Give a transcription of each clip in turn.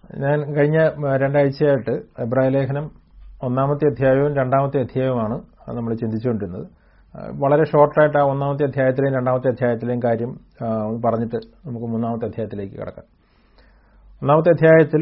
ഞാൻ കഴിഞ്ഞ രണ്ടാഴ്ചയായിട്ട് എബ്രായ ലേഖനം ഒന്നാമത്തെ അധ്യായവും രണ്ടാമത്തെ അധ്യായവുമാണ് നമ്മൾ ചിന്തിച്ചുകൊണ്ടിരുന്നത് വളരെ ഷോർട്ടായിട്ട് ആ ഒന്നാമത്തെ അധ്യായത്തിലെയും രണ്ടാമത്തെ അധ്യായത്തിലെയും കാര്യം ഒന്ന് പറഞ്ഞിട്ട് നമുക്ക് മൂന്നാമത്തെ അധ്യായത്തിലേക്ക് കിടക്കാം ഒന്നാമത്തെ അധ്യായത്തിൽ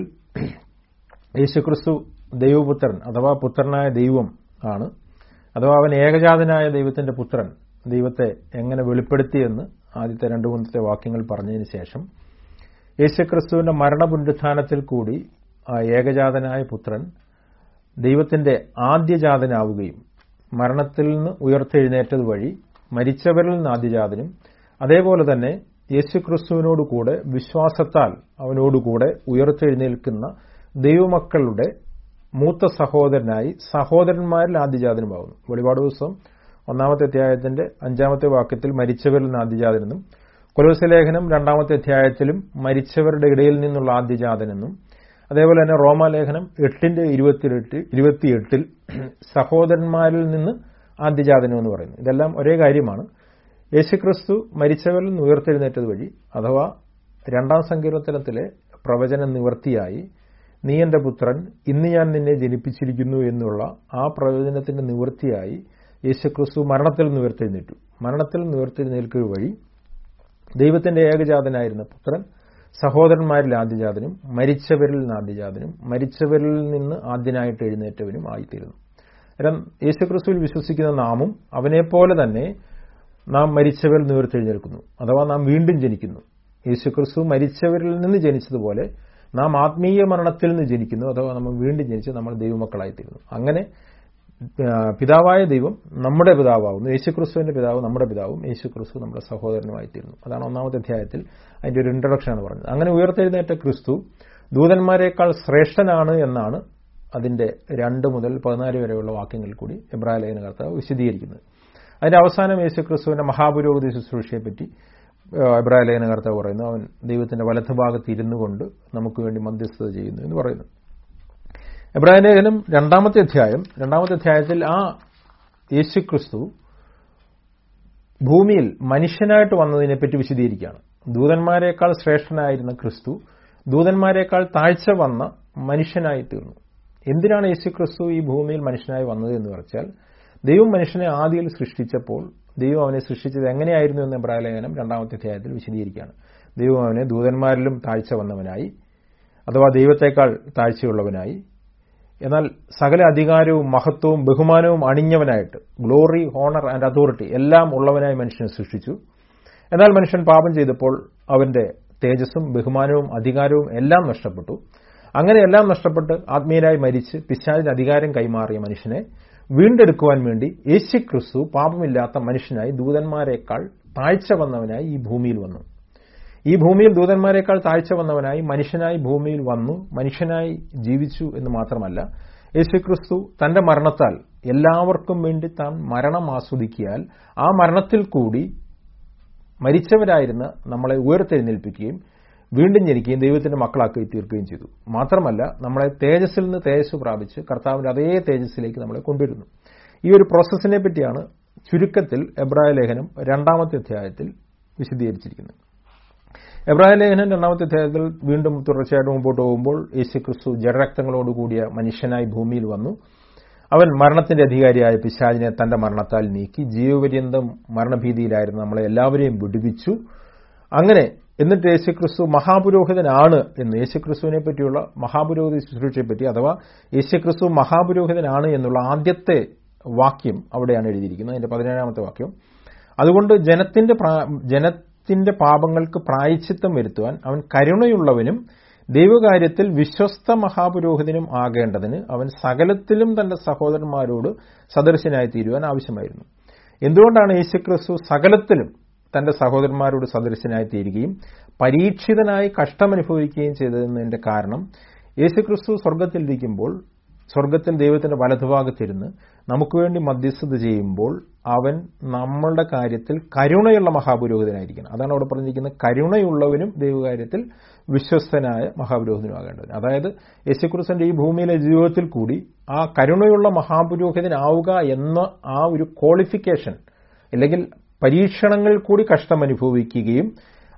യേശുക്രിസ്തു ദൈവപുത്രൻ അഥവാ പുത്രനായ ദൈവം ആണ് അഥവാ അവൻ ഏകജാതനായ ദൈവത്തിന്റെ പുത്രൻ ദൈവത്തെ എങ്ങനെ വെളിപ്പെടുത്തിയെന്ന് ആദ്യത്തെ രണ്ടു മൂന്നത്തെ വാക്യങ്ങൾ പറഞ്ഞതിന് ശേഷം യേശുക്രിസ്തുവിന്റെ മരണപുനരുത്ഥാനത്തിൽ കൂടി ആ ഏകജാതനായ പുത്രൻ ദൈവത്തിന്റെ ആദ്യജാതനാവുകയും മരണത്തിൽ നിന്ന് ഉയർത്തെഴുന്നേറ്റത് വഴി മരിച്ചവരിൽ നിന്ന് ആദ്യജാതനും അതേപോലെ തന്നെ യേശുക്രിസ്തുവിനോടുകൂടെ വിശ്വാസത്താൽ അവനോടുകൂടെ ഉയർത്തെഴുന്നേൽക്കുന്ന ദൈവമക്കളുടെ മൂത്ത സഹോദരനായി സഹോദരന്മാരിൽ ആദ്യജാതനുമാകുന്നു വെളിപാട് ദിവസം ഒന്നാമത്തെ അധ്യായത്തിന്റെ അഞ്ചാമത്തെ വാക്യത്തിൽ മരിച്ചവരിൽ നിന്ന് ആദ്യജാതനെന്നും കൊലോസ ലേഖനം രണ്ടാമത്തെ അധ്യായത്തിലും മരിച്ചവരുടെ ഇടയിൽ നിന്നുള്ള ആദ്യജാതനെന്നും അതേപോലെ തന്നെ റോമാലേഖനം എട്ടിന്റെ ഇരുപത്തിയെട്ട് ഇരുപത്തിയെട്ടിൽ സഹോദരന്മാരിൽ നിന്ന് ആദ്യജാതനം എന്ന് പറയുന്നു ഇതെല്ലാം ഒരേ കാര്യമാണ് യേശുക്രിസ്തു മരിച്ചവരിൽ നിന്ന് ഉയർത്തെഴുന്നേറ്റത് വഴി അഥവാ രണ്ടാം സങ്കീർത്തനത്തിലെ പ്രവചന നിവൃത്തിയായി നീ എന്റെ പുത്രൻ ഇന്ന് ഞാൻ നിന്നെ ജനിപ്പിച്ചിരിക്കുന്നു എന്നുള്ള ആ പ്രവചനത്തിന്റെ നിവൃത്തിയായി യേശുക്രിസ്തു മരണത്തിൽ നിന്ന് ഉയർത്തെഴുന്നേറ്റു മരണത്തിൽ നിന്ന് ഉയർത്തെഴുന്നേൽക്കുക വഴി ദൈവത്തിന്റെ ഏകജാതനായിരുന്ന പുത്രൻ സഹോദരന്മാരിൽ ആദ്യജാതനും മരിച്ചവരിൽ നിന്ന് ആദ്യജാതനും മരിച്ചവരിൽ നിന്ന് ആദ്യനായിട്ട് എഴുന്നേറ്റവനും ആയിത്തീരുന്നു കാരണം യേശുക്രിസ്തുവിൽ വിശ്വസിക്കുന്ന നാമും അവനെപ്പോലെ തന്നെ നാം മരിച്ചവരിൽ നിന്ന് ഉയർത്തെഴുന്നേൽക്കുന്നു അഥവാ നാം വീണ്ടും ജനിക്കുന്നു യേശുക്രിസ്തു മരിച്ചവരിൽ നിന്ന് ജനിച്ചതുപോലെ നാം ആത്മീയ മരണത്തിൽ നിന്ന് ജനിക്കുന്നു അഥവാ നമ്മൾ വീണ്ടും ജനിച്ച് നമ്മൾ ദൈവമക്കളായിത്തീരുന്നു അങ്ങനെ പിതാവായ ദൈവം നമ്മുടെ പിതാവാകുന്നു യേശുക്രിസ്തുവിന്റെ പിതാവ് നമ്മുടെ പിതാവും യേശുക്രിസ്തു നമ്മുടെ സഹോദരനുമായിത്തീരുന്നു അതാണ് ഒന്നാമത്തെ അധ്യായത്തിൽ അതിന്റെ ഒരു ഇൻട്രൊഡക്ഷനാണ് പറഞ്ഞത് അങ്ങനെ ഉയർത്തെഴുന്നേറ്റ ക്രിസ്തു ദൂതന്മാരെക്കാൾ ശ്രേഷ്ഠനാണ് എന്നാണ് അതിന്റെ രണ്ട് മുതൽ പതിനാല് വരെയുള്ള വാക്യങ്ങളിൽ കൂടി എബ്രായ ലേഖന കർത്താവ് വിശദീകരിക്കുന്നത് അതിന്റെ അവസാനം യേശുക്രിസ്തുവിന്റെ മഹാപുരോഗതി ശുശ്രൂഷയെപ്പറ്റി എബ്രായ ലേഖന കർത്താവ് പറയുന്നു അവൻ ദൈവത്തിന്റെ വലത്തുഭാഗത്ത് ഇരുന്നു കൊണ്ട് നമുക്ക് വേണ്ടി മധ്യസ്ഥത ചെയ്യുന്നു എന്ന് പറയുന്നു എബ്രായ ലേഖനം രണ്ടാമത്തെ അധ്യായം രണ്ടാമത്തെ അധ്യായത്തിൽ ആ യേശുക്രിസ്തു ഭൂമിയിൽ മനുഷ്യനായിട്ട് വന്നതിനെപ്പറ്റി വിശദീകരിക്കുകയാണ് ദൂതന്മാരെക്കാൾ ശ്രേഷ്ഠനായിരുന്ന ക്രിസ്തു ദൂതന്മാരെക്കാൾ താഴ്ച വന്ന മനുഷ്യനായി തീർന്നു എന്തിനാണ് യേശുക്രിസ്തു ഈ ഭൂമിയിൽ മനുഷ്യനായി വന്നത് എന്ന് വെച്ചാൽ ദൈവം മനുഷ്യനെ ആദ്യയിൽ സൃഷ്ടിച്ചപ്പോൾ ദൈവം അവനെ സൃഷ്ടിച്ചത് എങ്ങനെയായിരുന്നു എന്ന് എബ്രാലേഖനം രണ്ടാമത്തെ അധ്യായത്തിൽ വിശദീകരിക്കുകയാണ് ദൈവം അവനെ ദൂതന്മാരിലും താഴ്ച വന്നവനായി അഥവാ ദൈവത്തെക്കാൾ താഴ്ചയുള്ളവനായി എന്നാൽ സകല അധികാരവും മഹത്വവും ബഹുമാനവും അണിഞ്ഞവനായിട്ട് ഗ്ലോറി ഹോണർ ആൻഡ് അതോറിറ്റി എല്ലാം ഉള്ളവനായി മനുഷ്യനെ സൃഷ്ടിച്ചു എന്നാൽ മനുഷ്യൻ പാപം ചെയ്തപ്പോൾ അവന്റെ തേജസ്സും ബഹുമാനവും അധികാരവും എല്ലാം നഷ്ടപ്പെട്ടു അങ്ങനെ എല്ലാം നഷ്ടപ്പെട്ട് ആത്മീയനായി മരിച്ച് പിശാചിന് അധികാരം കൈമാറിയ മനുഷ്യനെ വീണ്ടെടുക്കുവാൻ വേണ്ടി യേശു ക്രിസ്തു പാപമില്ലാത്ത മനുഷ്യനായി ദൂതന്മാരെക്കാൾ താഴ്ച വന്നവനായി ഈ ഭൂമിയിൽ വന്നു ഈ ഭൂമിയിൽ ദൂതന്മാരെക്കാൾ താഴ്ച വന്നവനായി മനുഷ്യനായി ഭൂമിയിൽ വന്നു മനുഷ്യനായി ജീവിച്ചു എന്ന് മാത്രമല്ല യേശുക്രിസ്തു തന്റെ മരണത്താൽ എല്ലാവർക്കും വേണ്ടി താൻ മരണം ആസ്വദിക്കിയാൽ ആ മരണത്തിൽ കൂടി മരിച്ചവരായിരുന്ന നമ്മളെ ഉയർത്തെഴുന്നേൽപ്പിക്കുകയും വീണ്ടും ജനിക്കുകയും ദൈവത്തിന്റെ മക്കളാക്കി തീർക്കുകയും ചെയ്തു മാത്രമല്ല നമ്മളെ തേജസ്സിൽ നിന്ന് തേജസ് പ്രാപിച്ച് കർത്താവിന്റെ അതേ തേജസ്സിലേക്ക് നമ്മളെ കൊണ്ടുവരുന്നു ഈ ഒരു പ്രോസസ്സിനെ പറ്റിയാണ് ചുരുക്കത്തിൽ എബ്രായ ലേഖനം രണ്ടാമത്തെ അധ്യായത്തിൽ വിശദീകരിച്ചിരിക്കുന്നത് എബ്രായ ലേഖനം രണ്ടാമത്തെ അധ്യായത്തിൽ വീണ്ടും തുടർച്ചയായിട്ട് മുമ്പോട്ട് പോകുമ്പോൾ യേശുക്രിസ്തു ജഡരക്തങ്ങളോടുകൂടിയ മനുഷ്യനായി ഭൂമിയിൽ വന്നു അവൻ മരണത്തിന്റെ അധികാരിയായ പിശാചിനെ തന്റെ മരണത്താൽ നീക്കി ജീവപര്യന്തം മരണഭീതിയിലായിരുന്നു നമ്മളെ എല്ലാവരെയും വിടുവിച്ചു അങ്ങനെ എന്നിട്ട് യേശുക്രിസ്തു മഹാപുരോഹിതനാണ് എന്ന് യേശുക്രിസ്തുവിനെ പറ്റിയുള്ള മഹാപുരോഹിത ശുശ്രൂഷയെ പറ്റി അഥവാ യേശുക്രിസ്തു മഹാപുരോഹിതനാണ് എന്നുള്ള ആദ്യത്തെ വാക്യം അവിടെയാണ് എഴുതിയിരിക്കുന്നത് അതിന്റെ പതിനേഴാമത്തെ വാക്യം അതുകൊണ്ട് ജനത്തിന്റെ ജനത്തിന്റെ പാപങ്ങൾക്ക് പ്രായച്ചിത്തം വരുത്തുവാൻ അവൻ കരുണയുള്ളവനും ദൈവകാര്യത്തിൽ വിശ്വസ്ത മഹാപുരോഹിതനും ആകേണ്ടതിന് അവൻ സകലത്തിലും തന്റെ സഹോദരന്മാരോട് സദൃശനായി തീരുവാൻ ആവശ്യമായിരുന്നു എന്തുകൊണ്ടാണ് യേശുക്രിസ്തു സകലത്തിലും തന്റെ സഹോദരന്മാരോട് സദൃശനായി തീരുകയും പരീക്ഷിതനായി കഷ്ടമനുഭവിക്കുകയും ചെയ്തതിന്റെ കാരണം യേശുക്രിസ്തു സ്വർഗത്തിലിരിക്കുമ്പോൾ സ്വർഗത്തിൽ ദൈവത്തിന്റെ വലതുഭാഗത്തിരുന്ന് നമുക്ക് വേണ്ടി മധ്യസ്ഥത ചെയ്യുമ്പോൾ അവൻ നമ്മളുടെ കാര്യത്തിൽ കരുണയുള്ള മഹാപുരോഹിതനായിരിക്കണം അതാണ് അവിടെ പറഞ്ഞിരിക്കുന്നത് കരുണയുള്ളവനും ദൈവകാര്യത്തിൽ വിശ്വസ്തനായ മഹാപുരോഹിതനുമാകേണ്ടത് അതായത് യേശുക്രിസ്തുവിന്റെ ഈ ഭൂമിയിലെ ജീവിതത്തിൽ കൂടി ആ കരുണയുള്ള മഹാപുരോഹിതനാവുക എന്ന ആ ഒരു ക്വാളിഫിക്കേഷൻ അല്ലെങ്കിൽ പരീക്ഷണങ്ങളിൽ കൂടി കഷ്ടം അനുഭവിക്കുകയും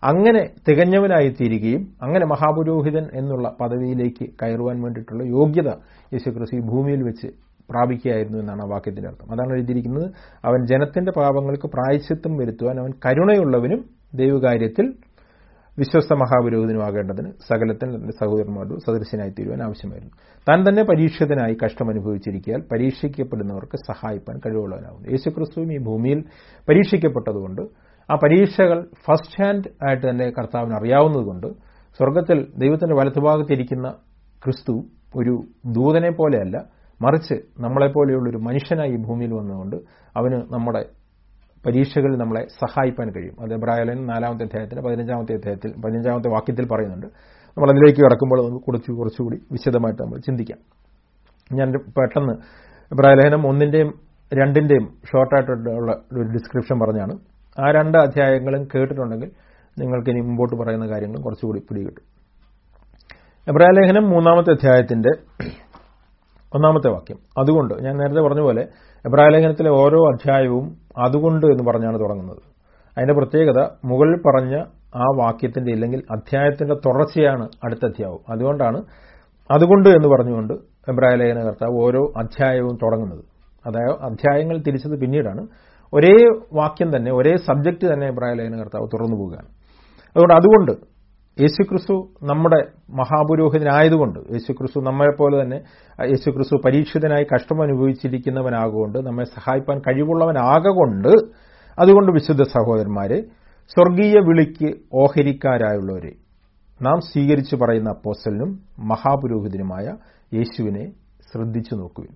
അങ്ങനെ തികഞ്ഞവനായി തീരുകയും അങ്ങനെ മഹാപുരോഹിതൻ എന്നുള്ള പദവിയിലേക്ക് കയറുവാൻ വേണ്ടിയിട്ടുള്ള യോഗ്യത യേശുക്രിസ്തു ഈ ഭൂമിയിൽ വെച്ച് പ്രാപിക്കുകയായിരുന്നു എന്നാണ് ആ വാക്യത്തിന്റെ അർത്ഥം അതാണ് എഴുതിയിരിക്കുന്നത് അവൻ ജനത്തിന്റെ പാപങ്ങൾക്ക് പ്രായശ്ചിത്തം വരുത്തുവാൻ അവൻ കരുണയുള്ളവനും ദൈവകാര്യത്തിൽ വിശ്വസ്ത മഹാപുരോഹിതനുമാകേണ്ടതിന് സകലത്തിൽ തന്റെ സഹോദരന്മാരോട് സദൃശനായി തീരുവാൻ ആവശ്യമായിരുന്നു താൻ തന്നെ പരീക്ഷിതനായി കഷ്ടം അനുഭവിച്ചിരിക്കാൻ പരീക്ഷിക്കപ്പെടുന്നവർക്ക് സഹായിപ്പാൻ കഴിവുള്ളവനാകുന്നു യേശുക്രിസ്തുവും ഈ ഭൂമിയിൽ പരീക്ഷിക്കപ്പെട്ടതുകൊണ്ട് ആ പരീക്ഷകൾ ഫസ്റ്റ് ഹാൻഡ് ആയിട്ട് തന്നെ കർത്താവിന് അറിയാവുന്നതുകൊണ്ട് സ്വർഗത്തിൽ ദൈവത്തിന്റെ വലത്തുഭാഗത്തിരിക്കുന്ന ക്രിസ്തു ഒരു ദൂതനെ പോലെയല്ല മറിച്ച് നമ്മളെപ്പോലെയുള്ള ഒരു മനുഷ്യനായി ഈ ഭൂമിയിൽ വന്നുകൊണ്ട് അവന് നമ്മുടെ പരീക്ഷകളിൽ നമ്മളെ സഹായിപ്പാൻ കഴിയും അത് എബ്രായലൻ നാലാമത്തെ അധ്യായത്തിന് പതിനഞ്ചാമത്തെ അധ്യായത്തിൽ പതിനഞ്ചാമത്തെ വാക്യത്തിൽ പറയുന്നുണ്ട് നമ്മൾ അതിലേക്ക് കിടക്കുമ്പോൾ നമുക്ക് കുറച്ച് കുറച്ചുകൂടി വിശദമായിട്ട് നമ്മൾ ചിന്തിക്കാം ഞാൻ പെട്ടെന്ന് എബ്രായലേഖനം ഒന്നിന്റെയും രണ്ടിന്റെയും ഷോർട്ടായിട്ടുള്ള ഒരു ഡിസ്ക്രിപ്ഷൻ പറഞ്ഞാണ് ആ രണ്ട് അധ്യായങ്ങളും കേട്ടിട്ടുണ്ടെങ്കിൽ നിങ്ങൾക്ക് ഇനി മുമ്പോട്ട് പറയുന്ന കാര്യങ്ങളും കുറച്ചുകൂടി പിടികിട്ടും എബ്രായലേഖനം മൂന്നാമത്തെ അധ്യായത്തിന്റെ ഒന്നാമത്തെ വാക്യം അതുകൊണ്ട് ഞാൻ നേരത്തെ പറഞ്ഞ പോലെ എബ്രായലേഖനത്തിലെ ഓരോ അധ്യായവും അതുകൊണ്ട് എന്ന് പറഞ്ഞാണ് തുടങ്ങുന്നത് അതിന്റെ പ്രത്യേകത മുകളിൽ പറഞ്ഞ ആ വാക്യത്തിന്റെ ഇല്ലെങ്കിൽ അധ്യായത്തിന്റെ തുടർച്ചയാണ് അടുത്ത അധ്യായം അതുകൊണ്ടാണ് അതുകൊണ്ട് എന്ന് പറഞ്ഞുകൊണ്ട് എബ്രായലേഖന കർത്താവ് ഓരോ അധ്യായവും തുടങ്ങുന്നത് അതായത് അധ്യായങ്ങൾ തിരിച്ചത് പിന്നീടാണ് ഒരേ വാക്യം തന്നെ ഒരേ സബ്ജക്റ്റ് തന്നെ എബ്രായലേഖന കർത്താവ് തുറന്നു പോവുകയാണ് അതുകൊണ്ട് അതുകൊണ്ട് യേശുക്രിസ്തു നമ്മുടെ മഹാപുരോഹിതനായതുകൊണ്ട് യേശുക്രിസ്തു നമ്മളെപ്പോലെ തന്നെ യേശുക്രിസ്തു പരീക്ഷിതനായി കഷ്ടം അനുഭവിച്ചിരിക്കുന്നവനാകൊണ്ട് നമ്മെ സഹായിപ്പാൻ കഴിവുള്ളവനാകൊണ്ട് അതുകൊണ്ട് വിശുദ്ധ സഹോദരന്മാരെ സ്വർഗീയ വിളിക്ക് ഓഹരിക്കാരായുള്ളവരെ നാം സ്വീകരിച്ചു പറയുന്ന അപ്പോസ്റ്റലിനും മഹാപുരോഹിതനുമായ യേശുവിനെ ശ്രദ്ധിച്ചു നോക്കുവിൻ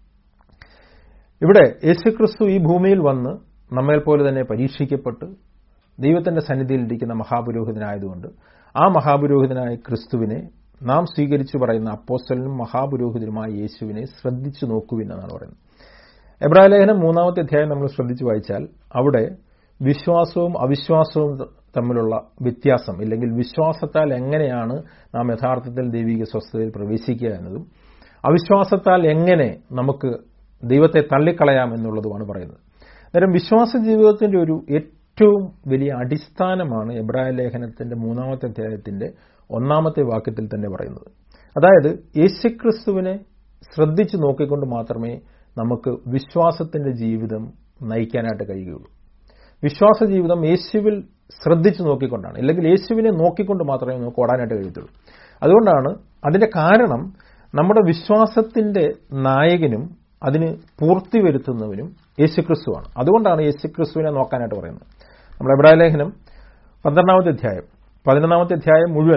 ഇവിടെ യേശുക്രിസ്തു ഈ ഭൂമിയിൽ വന്ന് നമ്മെപ്പോലെ തന്നെ പരീക്ഷിക്കപ്പെട്ട് ദൈവത്തിന്റെ സന്നിധിയിലിരിക്കുന്ന മഹാപുരോഹിതനായതുകൊണ്ട് ആ മഹാപുരോഹിതനായ ക്രിസ്തുവിനെ നാം സ്വീകരിച്ചു പറയുന്ന അപ്പോസ്റ്റലിനും മഹാപുരോഹിതനുമായ യേശുവിനെ ശ്രദ്ധിച്ചു നോക്കുവിൻ എന്നാണ് പറയുന്നത് എബ്രാലേഖനം മൂന്നാമത്തെ അധ്യായം നമ്മൾ ശ്രദ്ധിച്ചു വായിച്ചാൽ അവിടെ വിശ്വാസവും അവിശ്വാസവും തമ്മിലുള്ള വ്യത്യാസം ഇല്ലെങ്കിൽ വിശ്വാസത്താൽ എങ്ങനെയാണ് നാം യഥാർത്ഥത്തിൽ ദൈവിക സ്വസ്ഥതയിൽ പ്രവേശിക്കുക എന്നതും അവിശ്വാസത്താൽ എങ്ങനെ നമുക്ക് ദൈവത്തെ തള്ളിക്കളയാം എന്നുള്ളതുമാണ് പറയുന്നത് അന്നേരം വിശ്വാസ ജീവിതത്തിന്റെ ഒരു ഏറ്റവും വലിയ അടിസ്ഥാനമാണ് എബ്രായ ലേഖനത്തിന്റെ മൂന്നാമത്തെ അധ്യായത്തിന്റെ ഒന്നാമത്തെ വാക്യത്തിൽ തന്നെ പറയുന്നത് അതായത് യേശുക്രിസ്തുവിനെ ശ്രദ്ധിച്ചു നോക്കിക്കൊണ്ട് മാത്രമേ നമുക്ക് വിശ്വാസത്തിന്റെ ജീവിതം നയിക്കാനായിട്ട് കഴിയുകയുള്ളൂ വിശ്വാസ ജീവിതം യേശുവിൽ ശ്രദ്ധിച്ചു നോക്കിക്കൊണ്ടാണ് അല്ലെങ്കിൽ യേശുവിനെ നോക്കിക്കൊണ്ട് മാത്രമേ നമുക്ക് ഓടാനായിട്ട് കഴിയത്തുള്ളൂ അതുകൊണ്ടാണ് അതിന്റെ കാരണം നമ്മുടെ വിശ്വാസത്തിന്റെ നായകനും അതിന് പൂർത്തി വരുത്തുന്നവനും യേശുക്രിസ്തുവാണ് അതുകൊണ്ടാണ് യേശുക്രിസ്തുവിനെ നോക്കാനായിട്ട് പറയുന്നത് നമ്മുടെ എബ്രായ ലേഖനം പന്ത്രണ്ടാമത്തെ അധ്യായം പതിനൊന്നാമത്തെ അധ്യായം മുഴുവൻ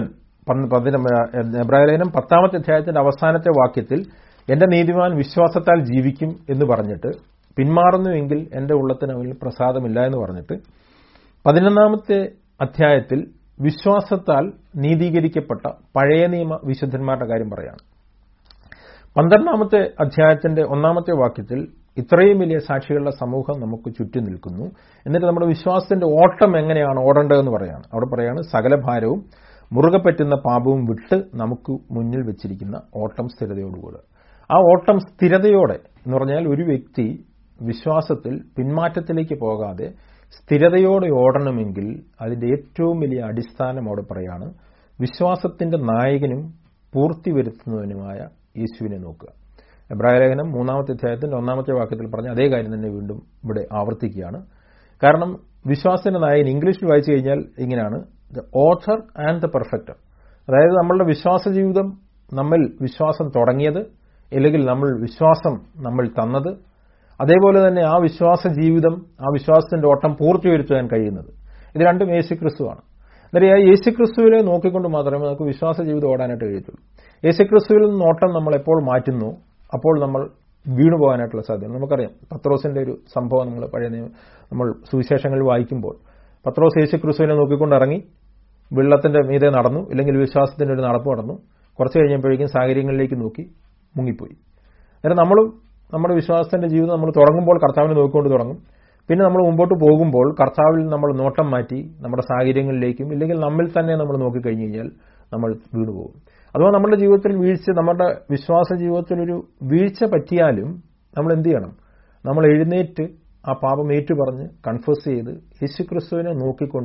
എബ്രായ ലേഖനം പത്താമത്തെ അധ്യായത്തിന്റെ അവസാനത്തെ വാക്യത്തിൽ എന്റെ നീതിമാൻ വിശ്വാസത്താൽ ജീവിക്കും എന്ന് പറഞ്ഞിട്ട് പിന്മാറുന്നുവെങ്കിൽ എന്റെ ഉള്ളത്തിന് അവനിൽ പ്രസാദമില്ല എന്ന് പറഞ്ഞിട്ട് പതിനൊന്നാമത്തെ അധ്യായത്തിൽ വിശ്വാസത്താൽ നീതീകരിക്കപ്പെട്ട പഴയ നിയമ വിശുദ്ധന്മാരുടെ കാര്യം പറയാണ് പന്ത്രണ്ടാമത്തെ അധ്യായത്തിന്റെ ഒന്നാമത്തെ വാക്യത്തിൽ ഇത്രയും വലിയ സാക്ഷികളുടെ സമൂഹം നമുക്ക് ചുറ്റും നിൽക്കുന്നു എന്നിട്ട് നമ്മുടെ വിശ്വാസത്തിന്റെ ഓട്ടം എങ്ങനെയാണ് ഓടേണ്ടതെന്ന് പറയാണ് അവിടെ പറയാണ് സകല ഭാരവും മുറുകെ പറ്റുന്ന പാപവും വിട്ട് നമുക്ക് മുന്നിൽ വെച്ചിരിക്കുന്ന ഓട്ടം സ്ഥിരതയോടുകൂടെ ആ ഓട്ടം സ്ഥിരതയോടെ എന്ന് പറഞ്ഞാൽ ഒരു വ്യക്തി വിശ്വാസത്തിൽ പിന്മാറ്റത്തിലേക്ക് പോകാതെ സ്ഥിരതയോടെ ഓടണമെങ്കിൽ അതിന്റെ ഏറ്റവും വലിയ അടിസ്ഥാനം അവിടെ പറയാണ് വിശ്വാസത്തിന്റെ നായകനും പൂർത്തി വരുത്തുന്നവനുമായ യേശുവിനെ നോക്കുക എബ്രായ ലേഖനം മൂന്നാമത്തെ അധ്യായത്തിന്റെ ഒന്നാമത്തെ വാക്യത്തിൽ പറഞ്ഞ അതേ കാര്യം തന്നെ വീണ്ടും ഇവിടെ ആവർത്തിക്കുകയാണ് കാരണം വിശ്വാസത്തിന്റെ നായകൻ ഇംഗ്ലീഷിൽ വായിച്ചു കഴിഞ്ഞാൽ ഇങ്ങനെയാണ് the author and the perfecter അതായത് നമ്മളുടെ വിശ്വാസ ജീവിതം നമ്മൾ വിശ്വാസം തുടങ്ങിയത് അല്ലെങ്കിൽ നമ്മൾ വിശ്വാസം നമ്മൾ തന്നത് അതേപോലെ തന്നെ ആ വിശ്വാസ ജീവിതം ആ വിശ്വാസത്തിന്റെ ഓട്ടം പൂർത്തി വരുത്താൻ കഴിയുന്നത് ഇത് രണ്ടും യേശുക്രിസ്തുവാണ് അന്നേരം ആ യേശുക്രിസ്തുവിനെ നോക്കിക്കൊണ്ട് മാത്രമേ നമുക്ക് വിശ്വാസ ജീവിതം ഓടാനായിട്ട് കഴിയത്തുള്ളൂ യേശുക്രിസ്തുവിൽ നിന്ന് ഓട്ടം നമ്മൾ എപ്പോൾ മാറ്റുന്നു അപ്പോൾ നമ്മൾ വീണു പോകാനായിട്ടുള്ള സാധ്യത നമുക്കറിയാം പത്രോസിന്റെ ഒരു സംഭവം നമ്മൾ പഴയ നമ്മൾ സുവിശേഷങ്ങളിൽ വായിക്കുമ്പോൾ പത്രോസ് യേശുക്രിസ്തുവിനെ നോക്കിക്കൊണ്ട് ഇറങ്ങി വെള്ളത്തിന്റെ മീതെ നടന്നു ഇല്ലെങ്കിൽ വിശ്വാസത്തിന്റെ ഒരു നടപ്പ് നടന്നു കുറച്ച് കഴിഞ്ഞപ്പോഴേക്കും സാഹചര്യങ്ങളിലേക്ക് നോക്കി മുങ്ങിപ്പോയി അന്നേരം നമ്മളും നമ്മുടെ വിശ്വാസത്തിന്റെ ജീവിതം നമ്മൾ തുടങ്ങുമ്പോൾ കർത്താവിനെ നോക്കിക്കൊണ്ട് തുടങ്ങും പിന്നെ നമ്മൾ മുമ്പോട്ട് പോകുമ്പോൾ കർത്താവിൽ നമ്മൾ നോട്ടം മാറ്റി നമ്മുടെ സാഹചര്യങ്ങളിലേക്കും ഇല്ലെങ്കിൽ നമ്മിൽ തന്നെ നമ്മൾ നോക്കിക്കഴിഞ്ഞു കഴിഞ്ഞാൽ നമ്മൾ വീണുപോകും അഥവാ നമ്മുടെ ജീവിതത്തിൽ വീഴ്ച നമ്മുടെ വിശ്വാസ ജീവിതത്തിൽ ഒരു വീഴ്ച പറ്റിയാലും നമ്മൾ എന്ത് ചെയ്യണം നമ്മൾ എഴുന്നേറ്റ് ആ പാപം ഏറ്റുപറഞ്ഞ് കൺഫേസ് ചെയ്ത് യേശുക്രിസ്തുവിനെ നോക്കിക്കൊണ്ട്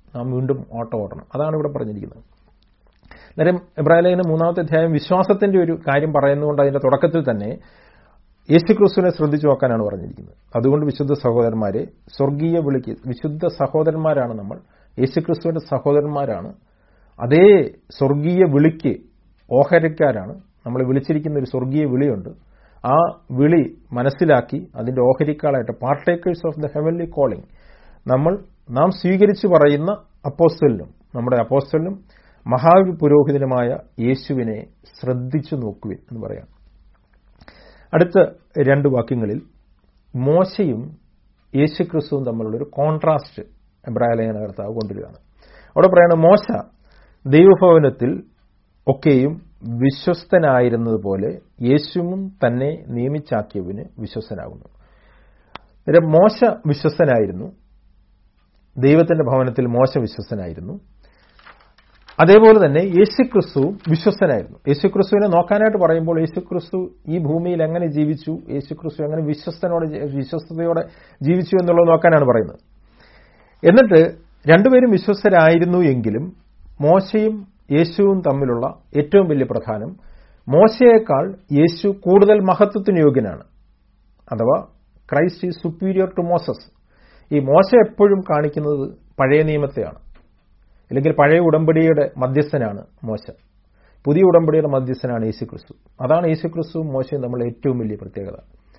നാം വീണ്ടും ഓട്ടം ഓടണം അതാണ് ഇവിടെ പറഞ്ഞിരിക്കുന്നത് അന്നേരം ഇബ്രാഹിലേഖന മൂന്നാമത്തെ അധ്യായം വിശ്വാസത്തിന്റെ ഒരു കാര്യം പറയുന്നതുകൊണ്ട് അതിന്റെ തുടക്കത്തിൽ തന്നെ യേശുക്രിസ്തുവിനെ ശ്രദ്ധിച്ചു നോക്കാനാണ് പറഞ്ഞിരിക്കുന്നത് അതുകൊണ്ട് വിശുദ്ധ സഹോദരന്മാരെ സ്വർഗീയ വിളിക്ക് വിശുദ്ധ സഹോദരന്മാരാണ് നമ്മൾ യേശുക്രിസ്തുവിന്റെ സഹോദരന്മാരാണ് അതേ സ്വർഗീയ വിളിക്ക് ഓഹരിക്കാരാണ് നമ്മളെ വിളിച്ചിരിക്കുന്ന ഒരു സ്വർഗീയ വിളിയുണ്ട് ആ വിളി മനസ്സിലാക്കി അതിന്റെ ഓഹരിക്കാളായിട്ട് partakers of the heavenly calling നമ്മൾ നാം സ്വീകരിച്ചു പറയുന്ന അപ്പോസ്റ്റലിനും നമ്മുടെ അപ്പോസ്റ്റലിനും മഹാപുരോഹിതനുമായ യേശുവിനെ ശ്രദ്ധിച്ചു നോക്കുവിൻ എന്ന് പറയാം അടുത്ത രണ്ട് വാക്യങ്ങളിൽ മോശയും യേശുക്രിസ്തുവും തമ്മിലുള്ള ഒരു കോൺട്രാസ്റ്റ് എബ്രാഹിലേഖന കർത്താവ് കൊണ്ടുവരികയാണ് അവിടെ പറയുന്നത് മോശ ദൈവഭവനത്തിൽ ഒക്കെയും വിശ്വസ്തനായിരുന്നതുപോലെ യേശുവും തന്നെ നിയമിച്ചാക്കിയവന് വിശ്വസ്തനാകുന്നു അന്നേരം മോശ വിശ്വസ്തനായിരുന്നു ദൈവത്തിന്റെ ഭവനത്തിൽ മോശ വിശ്വസ്തനായിരുന്നു അതേപോലെ തന്നെ യേശുക്രിസ്തുവും വിശ്വസ്തനായിരുന്നു യേശുക്രിസ്തുവിനെ നോക്കാനായിട്ട് പറയുമ്പോൾ യേശുക്രിസ്തു ഈ ഭൂമിയിൽ എങ്ങനെ ജീവിച്ചു യേശുക്രിസ്തു എങ്ങനെ വിശ്വസ്തനോടെ വിശ്വസ്തയോടെ ജീവിച്ചു എന്നുള്ളത് നോക്കാനാണ് പറയുന്നത് എന്നിട്ട് രണ്ടുപേരും വിശ്വസ്തരായിരുന്നു എങ്കിലും മോശയും യേശുവും തമ്മിലുള്ള ഏറ്റവും വലിയ പ്രധാനം മോശയേക്കാൾ യേശു കൂടുതൽ മഹത്വത്തിന് യോഗ്യനാണ് അഥവാ Christ is superior to Moses ഈ മോശ എപ്പോഴും കാണിക്കുന്നത് പഴയ നിയമത്തെയാണ് അല്ലെങ്കിൽ പഴയ ഉടമ്പടിയുടെ മധ്യസ്ഥനാണ് മോശ പുതിയ ഉടമ്പടിയുടെ മധ്യസ്ഥനാണ് യേശുക്രിസ്തു അതാണ് യേശുക്രിസ്തുവും മോശയും തമ്മിലുള്ള ഏറ്റവും വലിയ പ്രത്യേകത